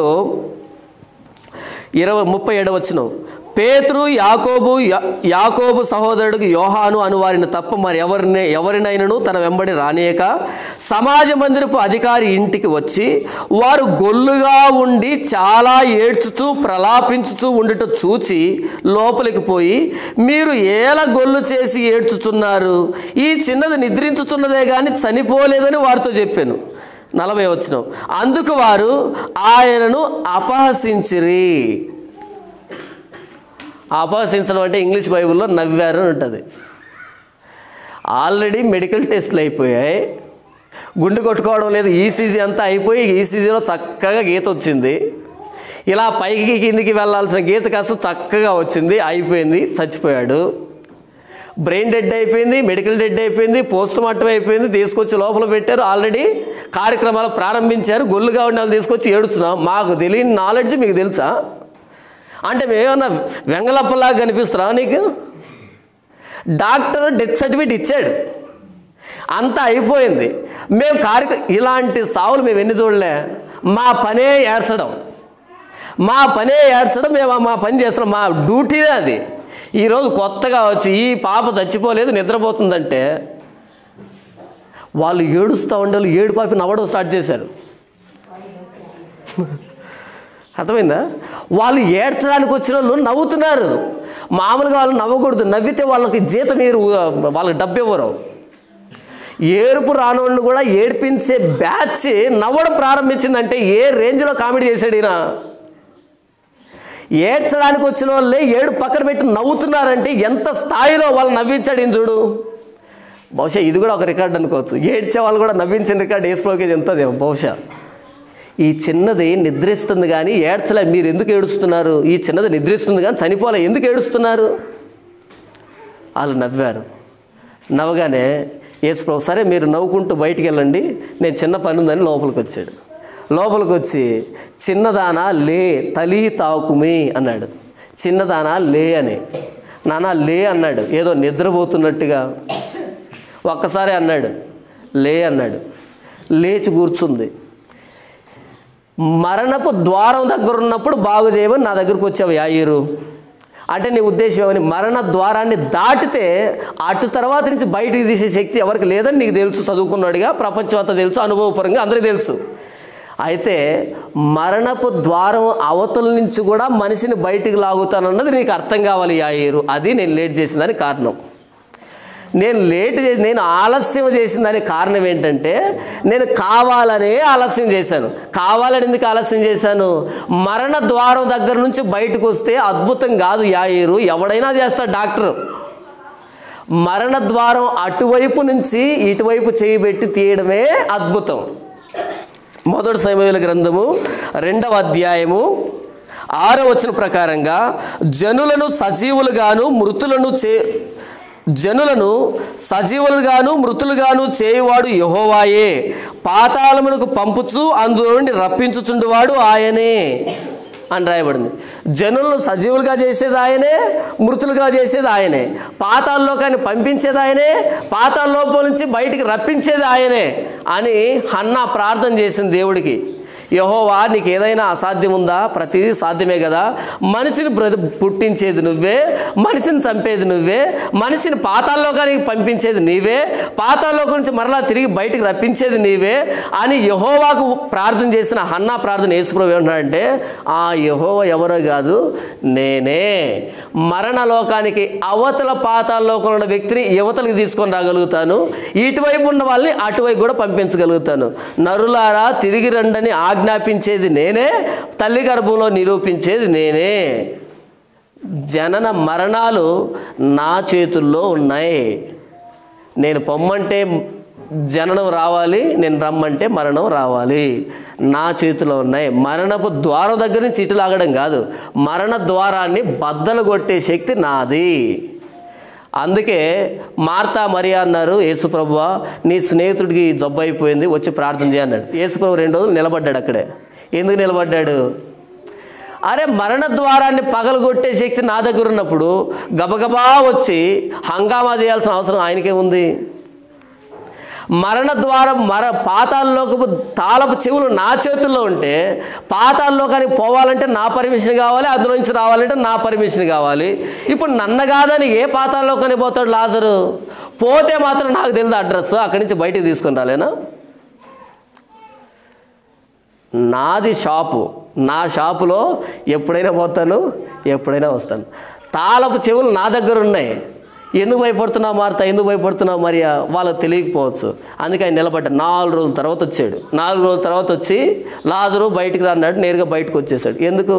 ఇరవై ముప్పై ఏడవ వచ్చిన పేతురు యాకోబు యా- యాకోబు సహోదరుడికి యోహాను అను వారిని తప్ప మరి ఎవరిని ఎవరినైనను తన వెంబడి రానియక సమాజ మందిరపు అధికారి ఇంటికి వచ్చి వారు గొల్లుగా ఉండి చాలా ఏడ్చుచూ ప్రలాపించుచూ ఉండుట చూచి లోపలికి పోయి మీరు ఏల గొల్లు చేసి ఏడ్చుచున్నారు ఈ చిన్నది నిద్రించుచున్నదే కానీ చనిపోలేదని వారితో చెప్పాను నలభై వచ్చిన అందుకు వారు ఆయనను అపహసించిరి అపహసించడం అంటే ఇంగ్లీష్ బైబిల్లో నవ్వారు అని ఉంటుంది ఆల్రెడీ మెడికల్ టెస్ట్లు అయిపోయాయి గుండె కొట్టుకోవడం లేదు ఈసీజీ అంతా అయిపోయి ఈసీజీలో చక్కగా గీత వచ్చింది ఇలా పైకి కిందికి వెళ్ళాల్సిన గీత కాస్త చక్కగా వచ్చింది అయిపోయింది చచ్చిపోయాడు బ్రెయిన్ డెడ్ అయిపోయింది మెడికల్ డెడ్ అయిపోయింది పోస్ట్ మార్టం అయిపోయింది తీసుకొచ్చి లోపల పెట్టారు ఆల్రెడీ కార్యక్రమాలు ప్రారంభించారు గొల్లుగా ఉండే వాళ్ళు తీసుకొచ్చి ఏడుస్తున్నాం మాకు తెలియని నాలెడ్జ్ మీకు తెలుసా అంటే మేమేమన్నా వెంగళప్పలాగా కనిపిస్తున్నావా నీకు డాక్టర్ డెత్ సర్టిఫికేట్ ఇచ్చాడు అంతా అయిపోయింది మేము కార్యక్ర ఇలాంటి సావులు మేము ఎన్ని చూడలే మా పనే ఏడ్చడం మా పనే ఏడ్చడం మేము మా పని చేస్తున్నాం మా డ్యూటీనే అది ఈరోజు కొత్తగా వచ్చి ఈ పాప చచ్చిపోలేదు నిద్రపోతుందంటే వాళ్ళు ఏడుస్తూ ఉండే వాళ్ళు ఏడు పాపి నవ్వడం స్టార్ట్ చేశారు అర్థమైందా వాళ్ళు ఏడ్చడానికి వచ్చిన వాళ్ళు నవ్వుతున్నారు మామూలుగా వాళ్ళు నవ్వకూడదు నవ్వితే వాళ్ళకి జీతం మీరు వాళ్ళకి డబ్బు ఇవ్వరు ఏడుపు రానోళ్ళు కూడా ఏడ్పించే బ్యాచ్ నవ్వడం ప్రారంభించిందంటే ఏ రేంజ్లో కామెడీ చేశాడు ఈయన ఏడ్చడానికి వచ్చిన వాళ్ళే ఏడు పక్కన పెట్టి నవ్వుతున్నారంటే ఎంత స్థాయిలో వాళ్ళు నవ్వించాడు ఈయన చూడు బహుశా ఇది కూడా ఒక రికార్డ్ అనుకోవచ్చు ఏడ్చే వాళ్ళు కూడా నవ్వించిన రికార్డ్ వేసుకోకేది ఎంతదేమో బహుశా ఈ చిన్నది నిద్రిస్తుంది కానీ ఏడ్చలే మీరు ఎందుకు ఏడుస్తున్నారు ఈ చిన్నది నిద్రిస్తుంది కానీ చనిపోలే ఎందుకు ఏడుస్తున్నారు వాళ్ళు నవ్వారు నవ్వగానే యేసుప్రభు సరే మీరు నవ్వుకుంటూ బయటికి వెళ్ళండి నేను చిన్న పని ఉందని లోపలికి వచ్చాడు లోపలికి వచ్చి చిన్నదానా లే తలి తాకుమి అన్నాడు చిన్నదానా లే అని నానా లే అన్నాడు ఏదో నిద్రపోతున్నట్టుగా ఒక్కసారి అన్నాడు లే అన్నాడు లేచి కూర్చుంది మరణపు ద్వారం దగ్గర ఉన్నప్పుడు బాగు చేయమని నా దగ్గరకు వచ్చావు యాయిరు అంటే నీ ఉద్దేశం ఏమని మరణ ద్వారాన్ని దాటితే అటు తర్వాత నుంచి బయటికి తీసే శక్తి ఎవరికి లేదని నీకు తెలుసు చదువుకున్నాడుగా ప్రపంచం అంతా తెలుసు అనుభవపరంగా అందరికీ తెలుసు అయితే మరణపు ద్వారం అవతల నుంచి కూడా మనిషిని బయటికి లాగుతానన్నది నీకు అర్థం కావాలి యాయిరు అది నేను లేట్ చేసిన దానికి కారణం నేను లేట్ చేసి నేను ఆలస్యం చేసిన దానికి కారణం ఏంటంటే నేను కావాలనే ఆలస్యం చేశాను కావాలని ఎందుకు ఆలస్యం చేశాను మరణ ద్వారం దగ్గర నుంచి బయటకు వస్తే అద్భుతం కాదు యాయిరు ఎవడైనా చేస్తాడు డాక్టర్ మరణ ద్వారం అటువైపు నుంచి ఇటువైపు చేయబెట్టి తీయడమే అద్భుతం మొదటి సమయాల గ్రంథము రెండవ అధ్యాయము ఆరో వచన ప్రకారంగా జనులను సజీవులుగాను మృతులను చే జనులను సజీవులుగాను మృతులుగాను చేయువాడు యహోవాయే పాతాళమునకు పంపుచు అందులో నుండి రప్పించుచుండువాడు ఆయనే అని రాయబడింది జనులను సజీవులుగా చేసేది ఆయనే మృతులుగా చేసేది ఆయనే పాతాల్లోకాన్ని పంపించేది ఆయనే పాతాల్లోపం నుంచి బయటికి రప్పించేది ఆయనే అని హన్నా ప్రార్థన చేసింది దేవుడికి యహోవా నీకు ఏదైనా అసాధ్యం ఉందా ప్రతిదీ సాధ్యమే కదా మనిషిని బ్రతి పుట్టించేది నువ్వే మనిషిని చంపేది నువ్వే మనిషిని పాతాల్లోకానికి పంపించేది నీవే పాతాల్లోకం నుంచి మరలా తిరిగి బయటికి రప్పించేది నీవే అని యహోవాకు ప్రార్థన చేసిన హన్నా ప్రార్థన యేసుప్రభు ఏమంటున్నాడంటే ఆ యహోవ ఎవరో కాదు నేనే మరణలోకానికి అవతల పాతాల్లోకంలో ఉన్న వ్యక్తిని యువతలకు తీసుకొని రాగలుగుతాను ఇటువైపు ఉన్న వాళ్ళని అటువైపు కూడా పంపించగలుగుతాను నరులారా తిరిగి రండని ఆజ్ఞాపించేది నేనే తల్లి గర్భంలో నిరూపించేది నేనే జనన మరణాలు నా చేతుల్లో ఉన్నాయి నేను పొమ్మంటే జననం రావాలి నేను రమ్మంటే మరణం రావాలి నా చేతిలో ఉన్నాయి మరణపు ద్వారం దగ్గర నుంచి ఇటు లాగడం కాదు మరణ ద్వారాన్ని బద్దలు కొట్టే శక్తి నాది అందుకే మార్తా మరియా అన్నారు యేసుప్రభువ నీ స్నేహితుడికి జబ్బు అయిపోయింది వచ్చి ప్రార్థన చేయన్నాడు యేసుప్రభు రెండు రోజులు నిలబడ్డాడు అక్కడే ఎందుకు నిలబడ్డాడు అరే మరణ ద్వారాన్ని పగలగొట్టే శక్తి నా దగ్గర ఉన్నప్పుడు గబగబా వచ్చి హంగామా చేయాల్సిన అవసరం ఆయనకే ఉంది మరణ ద్వారం మర పాతాల్లోకి తాళపు చెవులు నా చేతుల్లో ఉంటే పాతాల్లోకానికి పోవాలంటే నా పర్మిషన్ కావాలి అందులో నుంచి రావాలంటే నా పర్మిషన్ కావాలి ఇప్పుడు నన్న కాదని ఏ పాతాల్లోకానికి పోతాడు లాజరు పోతే మాత్రం నాకు తెలియదు అడ్రస్ అక్కడి నుంచి బయటికి తీసుకొని రాలేనా నాది షాపు నా షాపులో ఎప్పుడైనా పోతాను ఎప్పుడైనా వస్తాను తాళపు చెవులు నా దగ్గర ఉన్నాయి ఎందుకు భయపడుతున్నావు మారుతా ఎందుకు భయపడుతున్నావు మరియా వాళ్ళకి తెలియకపోవచ్చు అందుకే ఆయన నిలబడ్డా నాలుగు రోజుల తర్వాత వచ్చాడు నాలుగు రోజుల తర్వాత వచ్చి లాజరు బయటికి రా అన్నాడు నేరుగా బయటకు వచ్చేసాడు ఎందుకు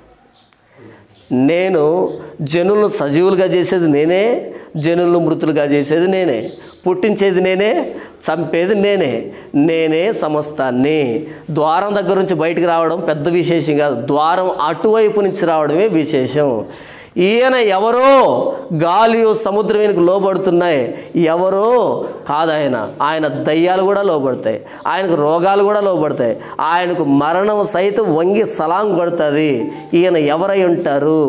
నేను జనులను సజీవులుగా చేసేది నేనే జనులను మృతులుగా చేసేది నేనే పుట్టించేది నేనే చంపేది నేనే నేనే సమస్తాన్ని ద్వారం దగ్గర నుంచి బయటికి రావడం పెద్ద విశేషం కాదు ద్వారం అటువైపు నుంచి రావడమే విశేషం ఈయన ఎవరో గాలియు సముద్రం ఈయనకు లోబడుతున్నాయి ఎవరో కాదు ఆయన ఆయన దయ్యాలు కూడా లోబడతాయి ఆయనకు రోగాలు కూడా లోబడతాయి ఆయనకు మరణం సైతం వంగి సలాం కొడుతుంది ఈయన ఎవరై ఉంటారు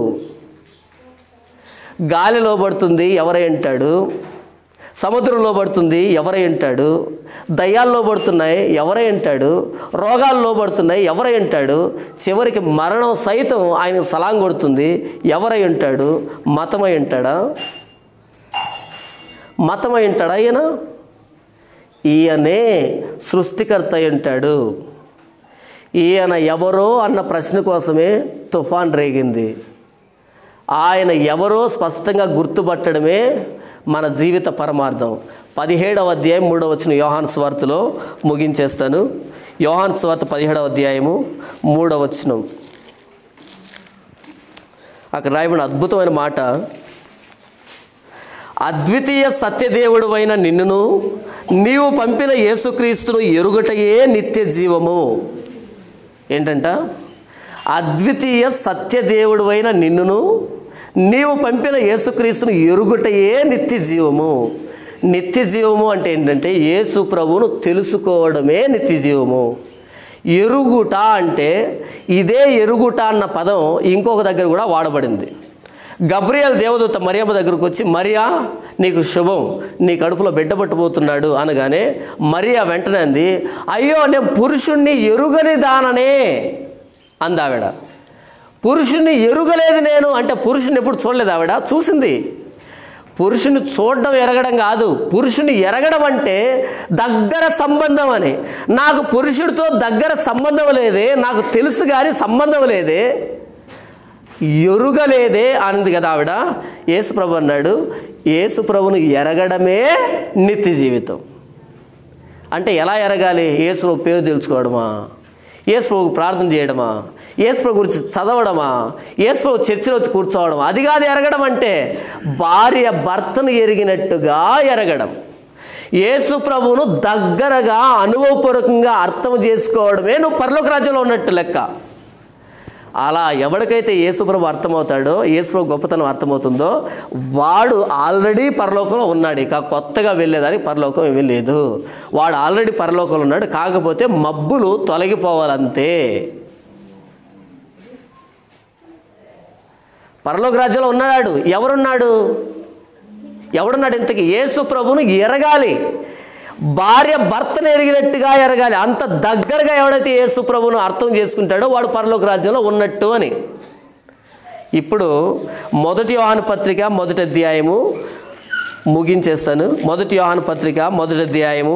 గాలి లోబడుతుంది ఎవరై ఉంటాడు సముద్రం లోబడుతుంది ఎవరై ఉంటాడు దయ్యాలు లోబడుతున్నాయి ఎవరై ఉంటాడు రోగాలు లోబడుతున్నాయి ఎవరై ఉంటాడు చివరికి మరణం సైతం ఆయనకు సలాం కొడుతుంది ఎవరై ఉంటాడు మతమై ఉంటాడా మతమై ఉంటాడా ఈయన ఈయనే సృష్టికర్త అయి ఉంటాడు ఈయన ఎవరో అన్న ప్రశ్న కోసమే తుఫాన్ రేగింది ఆయన ఎవరో స్పష్టంగా గుర్తుపట్టడమే మన జీవిత పరమార్థం పదిహేడవ అధ్యాయం మూడవ వచ్చిన యోహాన్ స్వార్తలో ముగించేస్తాను యోహాన్ స్వార్త పదిహేడవ అధ్యాయము మూడవ వచనం అక్కడ రాయబడిన అద్భుతమైన మాట అద్వితీయ సత్యదేవుడు అయిన నిన్నును నీవు పంపిన యేసుక్రీస్తును ఎరుగటయే నిత్య జీవము ఏంటంట అద్వితీయ సత్యదేవుడు అయిన నిన్నును నీవు పంపిన యేసుక్రీస్తును ఎరుగుటయే నిత్య జీవము నిత్య జీవము అంటే ఏంటంటే యేసు ప్రభువును తెలుసుకోవడమే నిత్య జీవము ఎరుగుట అంటే ఇదే ఎరుగుట అన్న పదం ఇంకొక దగ్గర కూడా వాడబడింది గబ్రియల్ దేవదూత మరియమ్మ దగ్గరకు వచ్చి మరియా నీకు శుభం నీ కడుపులో బిడ్డ పట్టుబోతున్నాడు అనగానే మరియా వెంటనే అంది అయ్యో నేను పురుషుణ్ణి ఎరుగని దాననే అంది ఆవిడ పురుషుణ్ణి ఎరుగలేదు నేను అంటే పురుషుని ఎప్పుడు చూడలేదు ఆవిడ చూసింది పురుషుని చూడడం ఎరగడం కాదు పురుషుని ఎరగడం అంటే దగ్గర సంబంధం అని నాకు పురుషుడితో దగ్గర సంబంధం లేదే నాకు తెలుసు కానీ సంబంధం లేదే ఎరుగలేదే అన్నది కదా ఆవిడ యేసుప్రభు అన్నాడు యేసుప్రభును ఎరగడమే నిత్య జీవితం అంటే ఎలా ఎరగాలి యేసుప్రభు పేరు తెలుసుకోవడమా యేసుప్రభుకు ప్రార్థన చేయడమా యేసుప్రభు గురించి చదవడమా యేసుప్రభు చర్చిలో వచ్చి కూర్చోవడమా అది కాదు ఎరగడం అంటే భార్య భర్తను ఎరిగినట్టుగా ఎరగడం యేసు ప్రభువును దగ్గరగా అనుభవపూర్వకంగా అర్థం చేసుకోవడమే నువ్వు పరలోక రాజ్యంలో ఉన్నట్టు లెక్క అలా ఎవరికైతే యేసుప్రభు అర్థమవుతాడో యేసుప్రభు గొప్పతనం అర్థమవుతుందో వాడు ఆల్రెడీ పరలోకంలో ఉన్నాడు ఇక కొత్తగా వెళ్ళేదానికి పరలోకం ఏమీ లేదు వాడు ఆల్రెడీ పరలోకంలో ఉన్నాడు కాకపోతే మబ్బులు తొలగిపోవాలంతే పరలోక రాజ్యంలో ఉన్నాడు ఎవరున్నాడు ఎవడున్నాడు ఇంతకి యేసు ప్రభును ఎరగాలి భార్య భర్తను ఎరిగినట్టుగా ఎరగాలి అంత దగ్గరగా ఎవడైతే యేసు ప్రభును అర్థం చేసుకుంటాడో వాడు పరలోక రాజ్యంలో ఉన్నట్టు అని ఇప్పుడు మొదటి యోహాను పత్రిక మొదటి అధ్యాయము ముగించేస్తాను మొదటి యోహాను పత్రిక మొదటి అధ్యాయము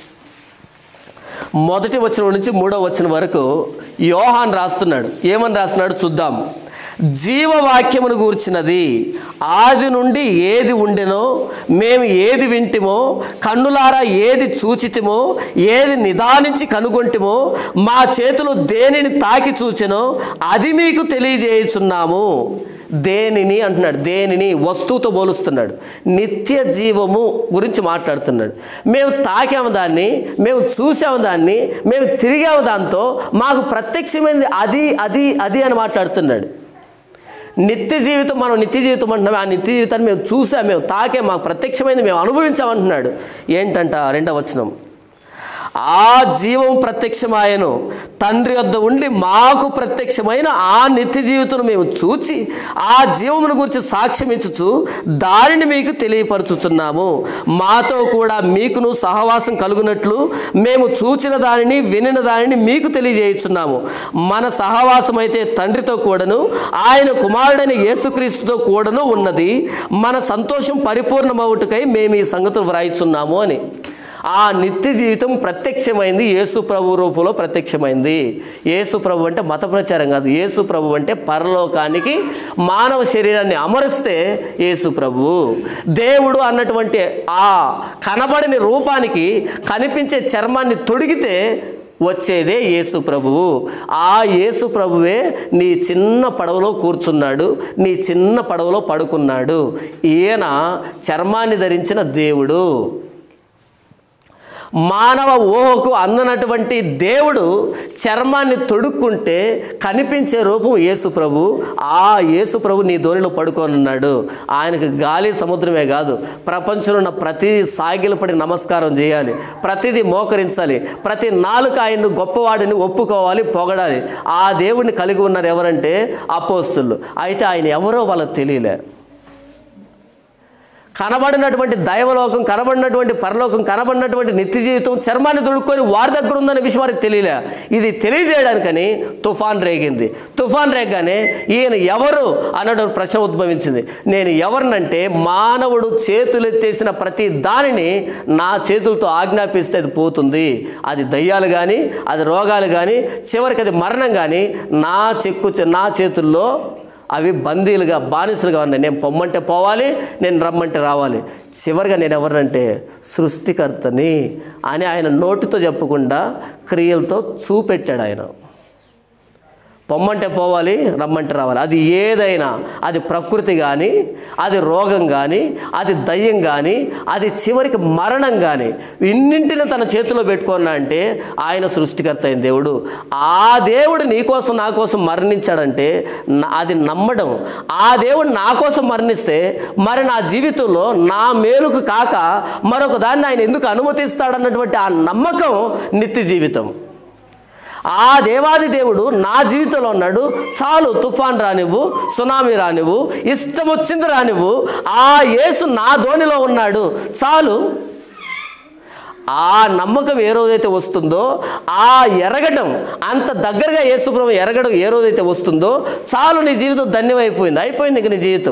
మొదటి వచనం నుంచి మూడో వచనం వరకు యోహాన్ రాస్తున్నాడు ఏమని రాస్తున్నాడు చూద్దాం జీవవాక్యమును గూర్చినది ఆది నుండి ఏది ఉండెనో మేము ఏది వింటిమో కన్నులారా ఏది చూచితిమో ఏది నిదానించి కనుగొంటిమో మా చేతులు దేనిని తాకి చూచెనో అది మీకు తెలియజేయుచున్నాము దేనిని అంటున్నాడు దేనిని వస్తువుతో పోలుస్తున్నాడు నిత్య జీవము గురించి మాట్లాడుతున్నాడు మేము తాకాము దాన్ని మేము చూసాము దాన్ని మేము తిరిగాము దాంతో మాకు ప్రత్యక్షమైంది అది అది అది అని మాట్లాడుతున్నాడు నిత్య జీవితం మనం నిత్య జీవితం అంటున్నాం ఆ నిత్య జీవితాన్ని మేము చూసాం మేము తాకే మాకు ప్రత్యక్షమైంది మేము అనుభవించామంటున్నాడు ఏంటంట రెండవ వచనం ఆ జీవం ప్రత్యక్షమాయను తండ్రి వద్ద ఉండి మాకు ప్రత్యక్షమైన ఆ నిత్య జీవితం మేము చూచి ఆ జీవమును గురించి సాక్ష్యం ఇచ్చుచు దానిని మీకు తెలియపరచుచున్నాము మాతో కూడా మీకును సహవాసం కలుగునట్లు మేము చూచిన దానిని వినిన దానిని మీకు తెలియజేయుచున్నాము మన సహవాసం అయితే తండ్రితో కూడాను ఆయన కుమారుడైన యేసుక్రీస్తుతో కూడాను ఉన్నది మన సంతోషం పరిపూర్ణమవుటకై మేము ఈ సంగతులు వ్రాయిచున్నాము అని ఆ నిత్య జీవితం ప్రత్యక్షమైంది యేసు ప్రభు రూపంలో ప్రత్యక్షమైంది యేసు ప్రభు అంటే మత ప్రచారం కాదు యేసు ప్రభు అంటే పరలోకానికి మానవ శరీరాన్ని అమరిస్తే యేసు ప్రభు దేవుడు అన్నటువంటి ఆ కనబడని రూపానికి కనిపించే చర్మాన్ని తొడిగితే వచ్చేదే యేసు ప్రభువు ఆ యేసు ప్రభువే నీ చిన్న పడవలో కూర్చున్నాడు నీ చిన్న పడవలో పడుకున్నాడు ఈయన చర్మాన్ని ధరించిన దేవుడు మానవ ఊహకు అందనటువంటి దేవుడు చర్మాన్ని తొడుక్కుంటే కనిపించే రూపం యేసు ప్రభు ఆ యేసు ప్రభు నీ ధోనిలో పడుకోనున్నాడు ఆయనకు గాలి సముద్రమే కాదు ప్రపంచంలో ఉన్న ప్రతి సాగిలపడి నమస్కారం చేయాలి ప్రతిదీ మోకరించాలి ప్రతి నాలుక ఆయన్ను గొప్పవాడిని ఒప్పుకోవాలి పొగడాలి ఆ దేవుడిని కలిగి ఉన్నారు ఎవరంటే అపోస్తులు అయితే ఆయన ఎవరో వాళ్ళకి తెలియలే కనబడినటువంటి దైవలోకం కనబడినటువంటి పరలోకం కనబడినటువంటి నిత్య జీవితం చర్మాన్ని తొడుక్కొని వారి దగ్గర ఉందనే విషయం వారికి తెలియలే ఇది తెలియజేయడానికని తుఫాన్ రేగింది తుఫాన్ రేగగానే ఈయన ఎవరు అన్నటువంటి ప్రశ్న ఉద్భవించింది నేను ఎవరినంటే మానవుడు చేతులెత్తేసిన ప్రతి దానిని నా చేతులతో ఆజ్ఞాపిస్తే అది పోతుంది అది దయ్యాలు కానీ అది రోగాలు కానీ చివరికి అది మరణం కానీ నా చెక్కు నా చేతుల్లో అవి బందీలుగా బానిసలుగా ఉన్నాయి నేను పొమ్మంటే పోవాలి నేను రమ్మంటే రావాలి చివరిగా నేను ఎవరినంటే సృష్టికర్తని అని ఆయన నోటితో చెప్పకుండా క్రియలతో చూపెట్టాడు ఆయన పొమ్మంటే పోవాలి రమ్మంటే రావాలి అది ఏదైనా అది ప్రకృతి కానీ అది రోగం కానీ అది దయ్యం కానీ అది చివరికి మరణం కానీ ఇన్నింటిని తన చేతిలో పెట్టుకున్నా అంటే ఆయన సృష్టికర్త అయిన దేవుడు ఆ దేవుడు నీ కోసం నా కోసం మరణించాడంటే నా- అది నమ్మడం ఆ దేవుడు నా కోసం మరణిస్తే మరి నా జీవితంలో నా మేలుకు కాక మరొక దాన్ని ఆయన ఎందుకు అనుమతిస్తాడన్నటువంటి ఆ నమ్మకం నిత్య జీవితం ఆ దేవాది దేవుడు నా జీవితంలో ఉన్నాడు చాలు తుఫాన్ రానివ్వు సునామీ రానివ్వు ఇష్టం వచ్చింది రానివ్వు ఆ యేసు నా ధోనిలో ఉన్నాడు చాలు ఆ నమ్మకం ఏ రోజైతే వస్తుందో ఆ ఎరగడం అంత దగ్గరగా యేసుప్రభు ఎరగడం ఏ రోజైతే వస్తుందో చాలు నీ జీవితం ధన్యమైపోయింది అయిపోయింది ఇంక నీ జీవితం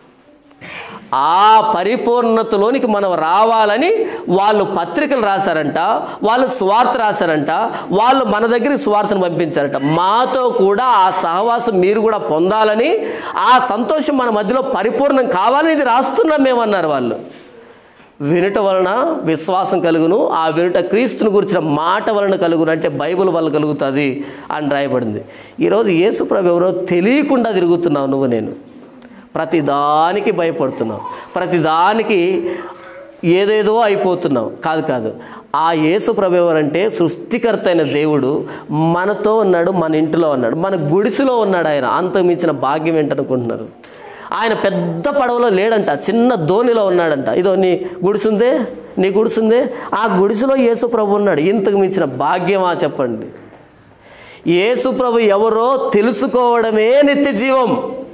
ఆ పరిపూర్ణతలోనికి మనం రావాలని వాళ్ళు పత్రికలు రాశారంట వాళ్ళు స్వార్థ రాశారంట వాళ్ళు మన దగ్గరికి స్వార్థను పంపించారంట మాతో కూడా ఆ సహవాసం మీరు కూడా పొందాలని ఆ సంతోషం మన మధ్యలో పరిపూర్ణం కావాలని ఇది రాస్తున్నాం మేమన్నారు వాళ్ళు వినుట వలన విశ్వాసం కలుగును ఆ వినుట క్రీస్తుని గురించిన మాట వలన కలుగును అంటే బైబిల్ వల్ల కలుగుతుంది అని రాయబడింది ఈరోజు యేసుప్రభు ఎవరో తెలియకుండా తిరుగుతున్నావు నువ్వు నేను ప్రతిదానికి భయపడుతున్నావు ప్రతిదానికి ఏదేదో అయిపోతున్నావు కాదు కాదు ఆ యేసు ప్రభు ఎవరంటే సృష్టికర్త అయిన దేవుడు మనతో ఉన్నాడు మన ఇంటిలో ఉన్నాడు మన గుడిసెలో ఉన్నాడు ఆయన అంత మించిన భాగ్యం ఏంటనుకుంటున్నారు ఆయన పెద్ద పడవలో లేడంట చిన్న ధోనిలో ఉన్నాడంట ఇదో నీ గుడిసుందే నీ గుడిసుందే ఆ గుడిసెలో యేసు ప్రభు ఉన్నాడు ఇంతకు మించిన భాగ్యమా చెప్పండి యేసు ప్రభు ఎవరో తెలుసుకోవడమే నిత్య జీవం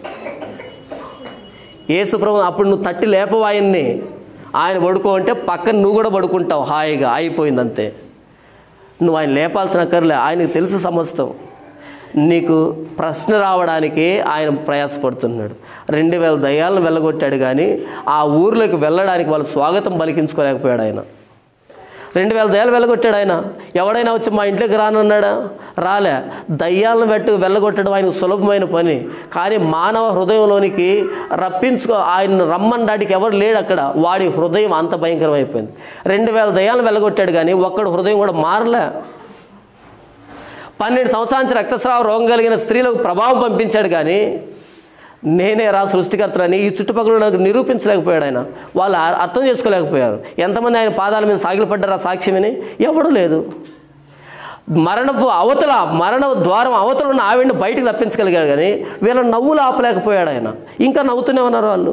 యేసు ప్రభు అప్పుడు నువ్వు తట్టి లేపవు ఆయన్ని ఆయన పడుకో అంటే పక్కన నువ్వు కూడా పడుకుంటావు హాయిగా అయిపోయింది అంతే నువ్వు ఆయన లేపాల్సిన అక్కర్లే ఆయనకు తెలుసు సమస్తం నీకు ప్రశ్న రావడానికి ఆయన ప్రయాసపడుతున్నాడు రెండు వేల దయ్యాలను వెళ్ళగొట్టాడు కానీ ఆ ఊర్లోకి వెళ్ళడానికి వాళ్ళు స్వాగతం పలికించుకోలేకపోయాడు ఆయన రెండు వేల దయ్యాలు వెళ్ళగొట్టాడు ఆయన ఎవడైనా వచ్చి మా ఇంట్లోకి రానన్నాడా రాలే దయ్యాలను పెట్టి వెళ్ళగొట్టడం ఆయనకు సులభమైన పని కానీ మానవ హృదయంలోనికి రప్పించుకో ఆయన రమ్మనడానికి ఎవరు లేడు అక్కడ వాడి హృదయం అంత భయంకరమైపోయింది రెండు వేల దయ్యాలను వెళ్ళగొట్టాడు కానీ ఒక్కడు హృదయం కూడా మారలే పన్నెండు సంవత్సరాల నుంచి రక్తస్రావ రోగం కలిగిన స్త్రీలకు ప్రభావం పంపించాడు కానీ నేనే రా సృష్టికర్తలని ఈ చుట్టుపక్కల నాకు నిరూపించలేకపోయాడు ఆయన వాళ్ళు ఆ- అర్థం చేసుకోలేకపోయారు ఎంతమంది ఆయన పాదాల మీద సాగిలపడ్డారా సాక్ష్యమని ఎవడూ లేదు మరణపు అవతల మరణ ద్వారం అవతల ఉన్న ఆవిడని బయటికి తప్పించగలిగాడు కానీ వీళ్ళ నవ్వులు ఆపలేకపోయాడు ఆయన ఇంకా నవ్వుతూనే ఉన్నారు వాళ్ళు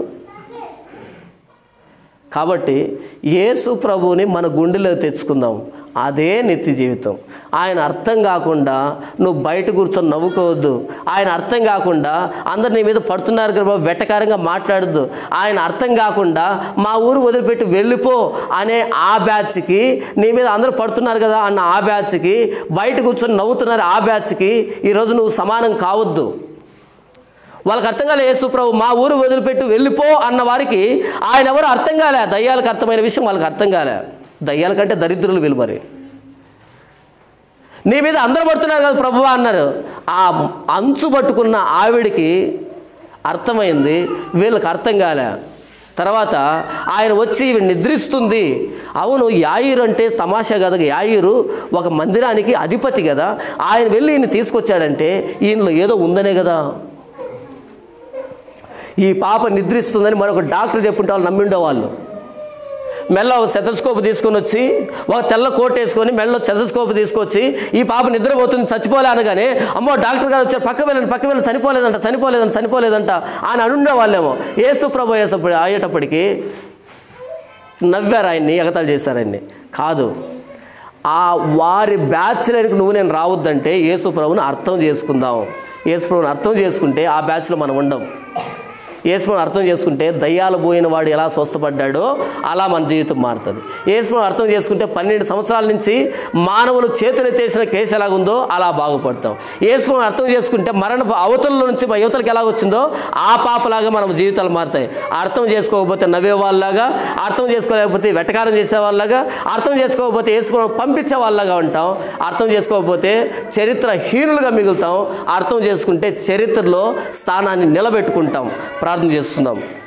కాబట్టి యేసు ప్రభువుని మన గుండెలో తెచ్చుకుందాం అదే నిత్య జీవితం ఆయన అర్థం కాకుండా నువ్వు బయట కూర్చొని నవ్వుకోవద్దు ఆయన అర్థం కాకుండా అందరు నీ మీద పడుతున్నారు కదా బాబు, వెటకారంగా మాట్లాడద్దు ఆయన అర్థం కాకుండా మా ఊరు వదిలిపెట్టి వెళ్ళిపో అనే ఆ బ్యాచ్కి నీ మీద అందరూ పడుతున్నారు కదా అన్న ఆ బ్యాచ్కి బయట కూర్చొని నవ్వుతున్నారు ఆ బ్యాచ్కి ఈరోజు నువ్వు సమానం కావద్దు వాళ్ళకి అర్థం కాలే యేసు ప్రభు మా ఊరు వదిలిపెట్టి వెళ్ళిపో అన్న వారికి ఆయన ఎవరు అర్థం కాలే దయ్యాలకు అర్థమైన విషయం వాళ్ళకి అర్థం కాలే దయ్యాల కంటే దరిద్రులు వీళ్ళు మరి నీ మీద అందరు పడుతున్నారు కదా ప్రభువా అన్నారు ఆ అంచు పట్టుకున్న ఆవిడికి అర్థమైంది వీళ్ళకి అర్థం కాలే తర్వాత ఆయన వచ్చి ఈవిడ నిద్రిస్తుంది అవును యాయిరు అంటే తమాషా కదా యాయిరు ఒక మందిరానికి అధిపతి కదా ఆయన వెళ్ళి ఈయన తీసుకొచ్చాడంటే ఈయనలో ఏదో ఉందనే కదా ఈ పాప నిద్రిస్తుందని మరొక డాక్టర్ చెప్పుంటే వాళ్ళు నమ్మిండే వాళ్ళు మెల్ల ఒక సెతస్కోప్ తీసుకొని వచ్చి ఒక తెల్ల కోట్ వేసుకొని మెల్ల సెతస్కోప్ తీసుకొచ్చి ఈ పాప నిద్రపోతుంది చచ్చిపోలే అనగానే అమ్మో డాక్టర్ గారు వచ్చారు పక్క వెళ్ళండి పక్క వెళ్ళి చనిపోలేదంట చనిపోలేదంట చనిపోలేదంట అని అనుండే వాళ్ళేమో యేసు ప్రభు యేసప్పుడు అయ్యేటప్పటికి నవ్వారు ఆయన్ని ఎగతాళి చేశారు ఆయన్ని కాదు ఆ వారి బ్యాచ్లర్కి నువ్వు నేను రావద్దంటే యేసు ప్రభుని అర్థం చేసుకుందాం యేసు ప్రభుని అర్థం చేసుకుంటే ఆ బ్యాచ్లో మనం ఉండం యేసుని అర్థం చేసుకుంటే దయ్యాలు పోయిన వాడు ఎలా స్వస్థపడ్డాడో అలా మన జీవితం మారుతుంది యేసుని అర్థం చేసుకుంటే పన్నెండు సంవత్సరాల నుంచి మానవులు చేతులు ఎత్తేసిన కేసు ఎలాగుందో అలా బాగుపడతాం యేసుని అర్థం చేసుకుంటే మరణ అవతల నుంచి మా యువతలకు ఎలా వచ్చిందో ఆ పాపలాగా మన జీవితాలు మారుతాయి అర్థం చేసుకోకపోతే నవ్వే వాళ్ళలాగా అర్థం చేసుకోలేకపోతే వెటకారం చేసే వాళ్ళలాగా అర్థం చేసుకోకపోతే యేసుకుని పంపించే వాళ్ళలాగా ఉంటాం అర్థం చేసుకోకపోతే చరిత్ర హీనులుగా మిగులుతాం అర్థం చేసుకుంటే చరిత్రలో స్థానాన్ని నిలబెట్టుకుంటాం ప్రార్థన చేస్తున్నాం